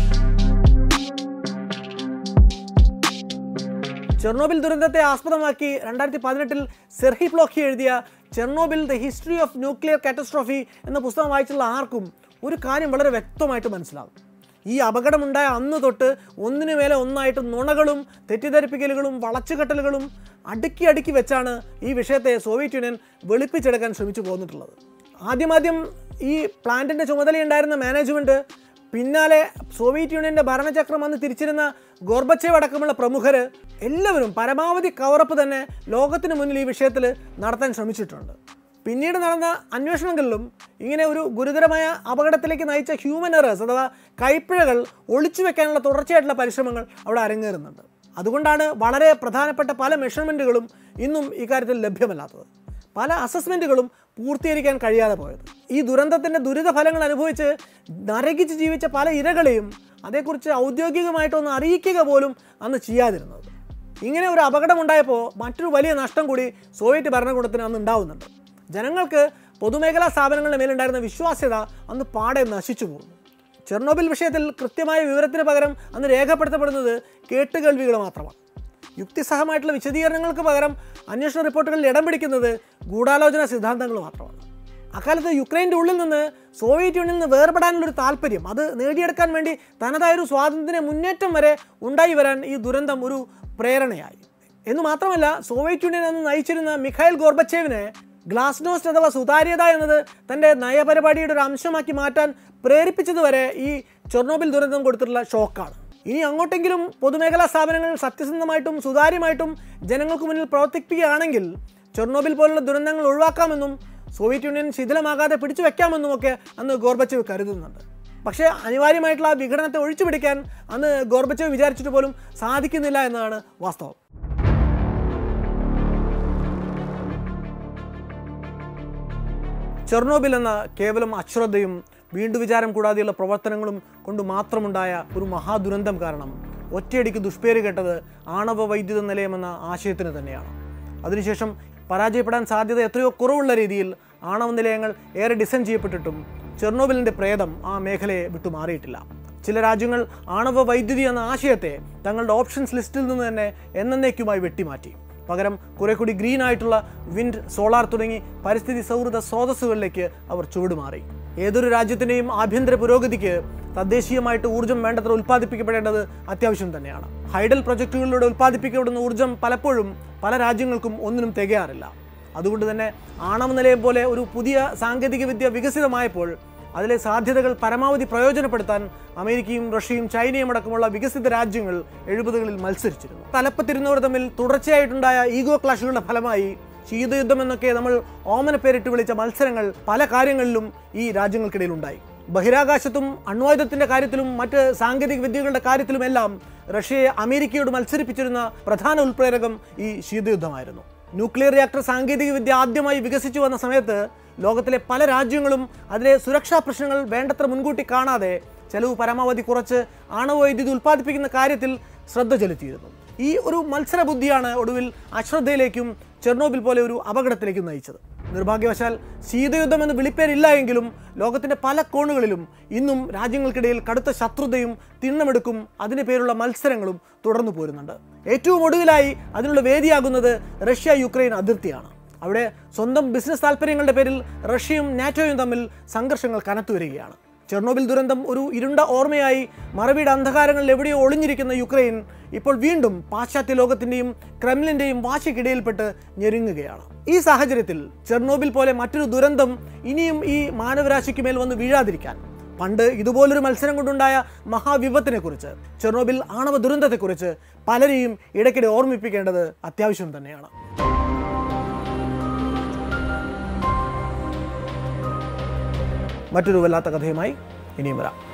ചെർണോബിൽ ദുരന്തത്തെ ആസ്പദമാക്കി രണ്ടായിരത്തി പതിനെട്ടിൽ സെർഹി പ്ലോക്കി എഴുതിയ Chernobyl the history of nuclear catastrophe എന്ന പുസ്തകം വായിച്ചുള്ള ആർക്കും ഒരു കാര്യം വളരെ വ്യക്തമായിട്ട് മനസ്സിലാകും ഈ അപകടമുണ്ടായ അന്ന് തൊട്ട് ഒന്നിനു മേലെ ഒന്നായിട്ട് നുണകളും തെറ്റിദ്ധരിപ്പിക്കലുകളും വളച്ചുകെട്ടലുകളും അടുക്കി അടുക്കി വെച്ചാണ് ഈ വിഷയത്തെ സോവിയറ്റ് യൂണിയൻ വെളുപ്പിച്ചെടുക്കാൻ ശ്രമിച്ചു പോന്നിട്ടുള്ളത് ആദ്യമാദ്യം ഈ പ്ലാന്റിൻ്റെ ചുമതലയുണ്ടായിരുന്ന മാനേജ്മെൻറ്റ് പിന്നാലെ സോവിയറ്റ് യൂണിയൻ്റെ ഭരണചക്രം അന്ന് തിരിച്ചിരുന്ന ഗോർബച്ചേവ് അടക്കമുള്ള പ്രമുഖർ എല്ലാവരും പരമാവധി കവറപ്പ് തന്നെ ലോകത്തിന് മുന്നിൽ ഈ വിഷയത്തിൽ നടത്താൻ ശ്രമിച്ചിട്ടുണ്ട് പിന്നീട് നടന്ന അന്വേഷണങ്ങളിലും ഇങ്ങനെ ഒരു ഗുരുതരമായ അപകടത്തിലേക്ക് നയിച്ച ഹ്യൂമൻ എറേഴ്സ് അഥവാ കൈപ്പിഴകൾ ഒളിച്ചു വെക്കാനുള്ള തുടർച്ചയായിട്ടുള്ള പരിശ്രമങ്ങൾ അവിടെ അരങ്ങേറുന്നുണ്ട് അതുകൊണ്ടാണ് വളരെ പ്രധാനപ്പെട്ട പല മെഷർമെൻറ്റുകളും ഇന്നും ഇക്കാര്യത്തിൽ ലഭ്യമല്ലാത്തത് പല അസസ്മെൻറ്റുകളും പൂർത്തീകരിക്കാൻ കഴിയാതെ പോയത് ഈ ദുരന്തത്തിൻ്റെ ദുരിത ഫലങ്ങൾ അനുഭവിച്ച് നരകിച്ച് ജീവിച്ച പല ഇരകളെയും അതേക്കുറിച്ച് ഔദ്യോഗികമായിട്ടൊന്ന് അറിയിക്കുക പോലും അന്ന് ചെയ്യാതിരുന്നത് ഇങ്ങനെ ഒരു അപകടമുണ്ടായപ്പോൾ മറ്റൊരു വലിയ നഷ്ടം കൂടി സോവിയറ്റ് ഭരണകൂടത്തിന് അന്ന് ഉണ്ടാവുന്നുണ്ട് ജനങ്ങൾക്ക് പൊതുമേഖലാ സ്ഥാപനങ്ങളുടെ മേലുണ്ടായിരുന്ന വിശ്വാസ്യത അന്ന് പാടെ നശിച്ചു പോകുന്നു ചെർണോബിൽ വിഷയത്തിൽ കൃത്യമായ വിവരത്തിന് പകരം അന്ന് രേഖപ്പെടുത്തപ്പെടുന്നത് കേട്ടുകേൾവികൾ മാത്രമാണ് യുക്തിസഹമായിട്ടുള്ള വിശദീകരണങ്ങൾക്ക് പകരം അന്വേഷണ റിപ്പോർട്ടുകളിൽ ഇടം പിടിക്കുന്നത് ഗൂഢാലോചന സിദ്ധാന്തങ്ങൾ മാത്രമാണ് അക്കാലത്ത് യുക്രൈൻ്റെ ഉള്ളിൽ നിന്ന് സോവിയറ്റ് യൂണിയനിൽ നിന്ന് വേർപെടാനുള്ളൊരു താല്പര്യം അത് നേടിയെടുക്കാൻ വേണ്ടി തനതായൊരു സ്വാതന്ത്ര്യ മുന്നേറ്റം വരെ ഉണ്ടായി വരാൻ ഈ ദുരന്തം ഒരു പ്രേരണയായി എന്ന് മാത്രമല്ല സോവിയറ്റ് യൂണിയൻ അന്ന് നയിച്ചിരുന്ന മിഖായിൽ ഗോർബച്ചേവിനെ ഗ്ലാസ്നോസ്റ്റ് അഥവാ സുതാര്യത എന്നത് തൻ്റെ നയപരിപാടിയുടെ ഒരു അംശമാക്കി മാറ്റാൻ പ്രേരിപ്പിച്ചതുവരെ ഈ ചൊർണോബിൽ ദുരന്തം കൊടുത്തിട്ടുള്ള ഷോക്കാണ് ഇനി അങ്ങോട്ടെങ്കിലും പൊതുമേഖലാ സ്ഥാപനങ്ങൾ സത്യസന്ധമായിട്ടും സുതാര്യമായിട്ടും ജനങ്ങൾക്ക് മുന്നിൽ പ്രവർത്തിക്കുകയാണെങ്കിൽ ചൊർണോബിൽ പോലുള്ള ദുരന്തങ്ങൾ ഒഴിവാക്കാമെന്നും സോവിയറ്റ് യൂണിയൻ ശിഥിലമാകാതെ പിടിച്ചു വെക്കാമെന്നും ഒക്കെ അന്ന് ഗോർബച്ചേവ് കരുതുന്നുണ്ട് പക്ഷേ അനിവാര്യമായിട്ടുള്ള ആ വിഘടനത്തെ ഒഴിച്ചു പിടിക്കാൻ അന്ന് ഗോർബച്ചേവ് വിചാരിച്ചിട്ട് പോലും സാധിക്കുന്നില്ല എന്നതാണ് വാസ്തവം ചെർണോബിൽ എന്ന കേവലം അശ്രദ്ധയും വീണ്ടു വിചാരം കൂടാതെയുള്ള പ്രവർത്തനങ്ങളും കൊണ്ട് മാത്രമുണ്ടായ ഒരു മഹാദുരന്തം കാരണം ഒറ്റയടിക്ക് ദുഷ്പേര് കേട്ടത് ആണവ വൈദ്യുത നിലയമെന്ന ആശയത്തിന് തന്നെയാണ് അതിനുശേഷം പരാജയപ്പെടാൻ സാധ്യത എത്രയോ കുറവുള്ള രീതിയിൽ ആണവ നിലയങ്ങൾ ഏറെ ഡിസൈൻ ചെയ്യപ്പെട്ടിട്ടും ചെർണോബിലിൻ്റെ പ്രേതം ആ മേഖലയെ വിട്ടുമാറിയിട്ടില്ല ചില രാജ്യങ്ങൾ ആണവ വൈദ്യുതി എന്ന ആശയത്തെ തങ്ങളുടെ ഓപ്ഷൻസ് ലിസ്റ്റിൽ നിന്ന് തന്നെ എന്നേക്കുമായി വെട്ടിമാറ്റി പകരം കുറെ കൂടി ഗ്രീൻ ആയിട്ടുള്ള വിൻഡ് സോളാർ തുടങ്ങി പരിസ്ഥിതി സൗഹൃദ സ്രോതസ്സുകളിലേക്ക് അവർ ചുവടുമാറി ഏതൊരു രാജ്യത്തിൻ്റെയും ആഭ്യന്തര പുരോഗതിക്ക് തദ്ദേശീയമായിട്ട് ഊർജ്ജം വേണ്ടത്ര ഉൽപ്പാദിപ്പിക്കപ്പെടേണ്ടത് അത്യാവശ്യം തന്നെയാണ് ഹൈഡൽ പ്രൊജക്റ്റുകളിലൂടെ ഉൽപ്പാദിപ്പിക്കപ്പെടുന്ന ഊർജ്ജം പലപ്പോഴും പല രാജ്യങ്ങൾക്കും ഒന്നിനും തികയാറില്ല അതുകൊണ്ട് തന്നെ ആണവ നിലയം പോലെ ഒരു പുതിയ സാങ്കേതിക വിദ്യ വികസിതമായപ്പോൾ അതിലെ സാധ്യതകൾ പരമാവധി പ്രയോജനപ്പെടുത്താൻ അമേരിക്കയും റഷ്യയും ചൈനയും അടക്കമുള്ള വികസിത രാജ്യങ്ങൾ എഴുപതുകളിൽ മത്സരിച്ചിരുന്നു തലപ്പത്തിരുന്നവർ തമ്മിൽ തുടർച്ചയായിട്ടുണ്ടായ ഈഗോ ക്ലാഷുകളുടെ ഫലമായി ശീതയുദ്ധം എന്നൊക്കെ നമ്മൾ ഓമന പേരിട്ട് വിളിച്ച മത്സരങ്ങൾ പല കാര്യങ്ങളിലും ഈ രാജ്യങ്ങൾക്കിടയിൽ ഉണ്ടായി ബഹിരാകാശത്തും അണ്വായുധത്തിന്റെ കാര്യത്തിലും മറ്റ് സാങ്കേതിക വിദ്യകളുടെ കാര്യത്തിലുമെല്ലാം റഷ്യയെ അമേരിക്കയോട് മത്സരിപ്പിച്ചിരുന്ന പ്രധാന ഉൾപ്രേരകം ഈ ശീതയുദ്ധമായിരുന്നു ന്യൂക്ലിയർ റിയാക്ടർ സാങ്കേതിക വിദ്യ ആദ്യമായി വികസിച്ചു വന്ന സമയത്ത് ലോകത്തിലെ പല രാജ്യങ്ങളും അതിലെ സുരക്ഷാ പ്രശ്നങ്ങൾ വേണ്ടത്ര മുൻകൂട്ടി കാണാതെ ചെലവ് പരമാവധി കുറച്ച് ആണവ വൈദ്യുതി ഉൽപ്പാദിപ്പിക്കുന്ന കാര്യത്തിൽ ശ്രദ്ധ ചെലുത്തിയിരുന്നു ഈ ഒരു മത്സര ബുദ്ധിയാണ് ഒടുവിൽ അശ്രദ്ധയിലേക്കും ചെർണോബിൽ പോലെ ഒരു അപകടത്തിലേക്കും നയിച്ചത് നിർഭാഗ്യവശാൽ ശീതയുദ്ധം എന്ന് വിളിപ്പേരില്ല എങ്കിലും ലോകത്തിന്റെ പല കോണുകളിലും ഇന്നും രാജ്യങ്ങൾക്കിടയിൽ കടുത്ത ശത്രുതയും തിണ്ണമെടുക്കും അതിന് പേരുള്ള മത്സരങ്ങളും തുടർന്നു പോരുന്നുണ്ട് ഏറ്റവും ഒടുവിലായി അതിനുള്ള വേദിയാകുന്നത് റഷ്യ യുക്രൈൻ അതിർത്തിയാണ് അവിടെ സ്വന്തം ബിസിനസ് താല്പര്യങ്ങളുടെ പേരിൽ റഷ്യയും നാറ്റോയും തമ്മിൽ സംഘർഷങ്ങൾ കനത്തു വരികയാണ് ചെർണോബിൽ ദുരന്തം ഒരു ഇരുണ്ട ഓർമ്മയായി മറവിയുടെ അന്ധകാരങ്ങളിൽ എവിടെയോ ഒളിഞ്ഞിരിക്കുന്ന യുക്രൈൻ ഇപ്പോൾ വീണ്ടും പാശ്ചാത്യ ലോകത്തിന്റെയും ക്രെംലിന്റെയും വാശിക്കിടയിൽപ്പെട്ട് ഞെരുങ്ങുകയാണ് ഈ സാഹചര്യത്തിൽ ചെർണോബിൽ പോലെ മറ്റൊരു ദുരന്തം ഇനിയും ഈ മാനവരാശിക്ക് മേൽ വന്ന് വീഴാതിരിക്കാൻ പണ്ട് ഇതുപോലൊരു മത്സരം കൊണ്ടുണ്ടായ മഹാവിപത്തിനെ കുറിച്ച് ചെർണോബിൽ ആണവ ദുരന്തത്തെക്കുറിച്ച് പലരെയും ഇടയ്ക്കിടെ ഓർമ്മിപ്പിക്കേണ്ടത് അത്യാവശ്യം തന്നെയാണ് മറ്റൊരു വല്ലാത്ത കഥയുമായി ഇനിയും വരാം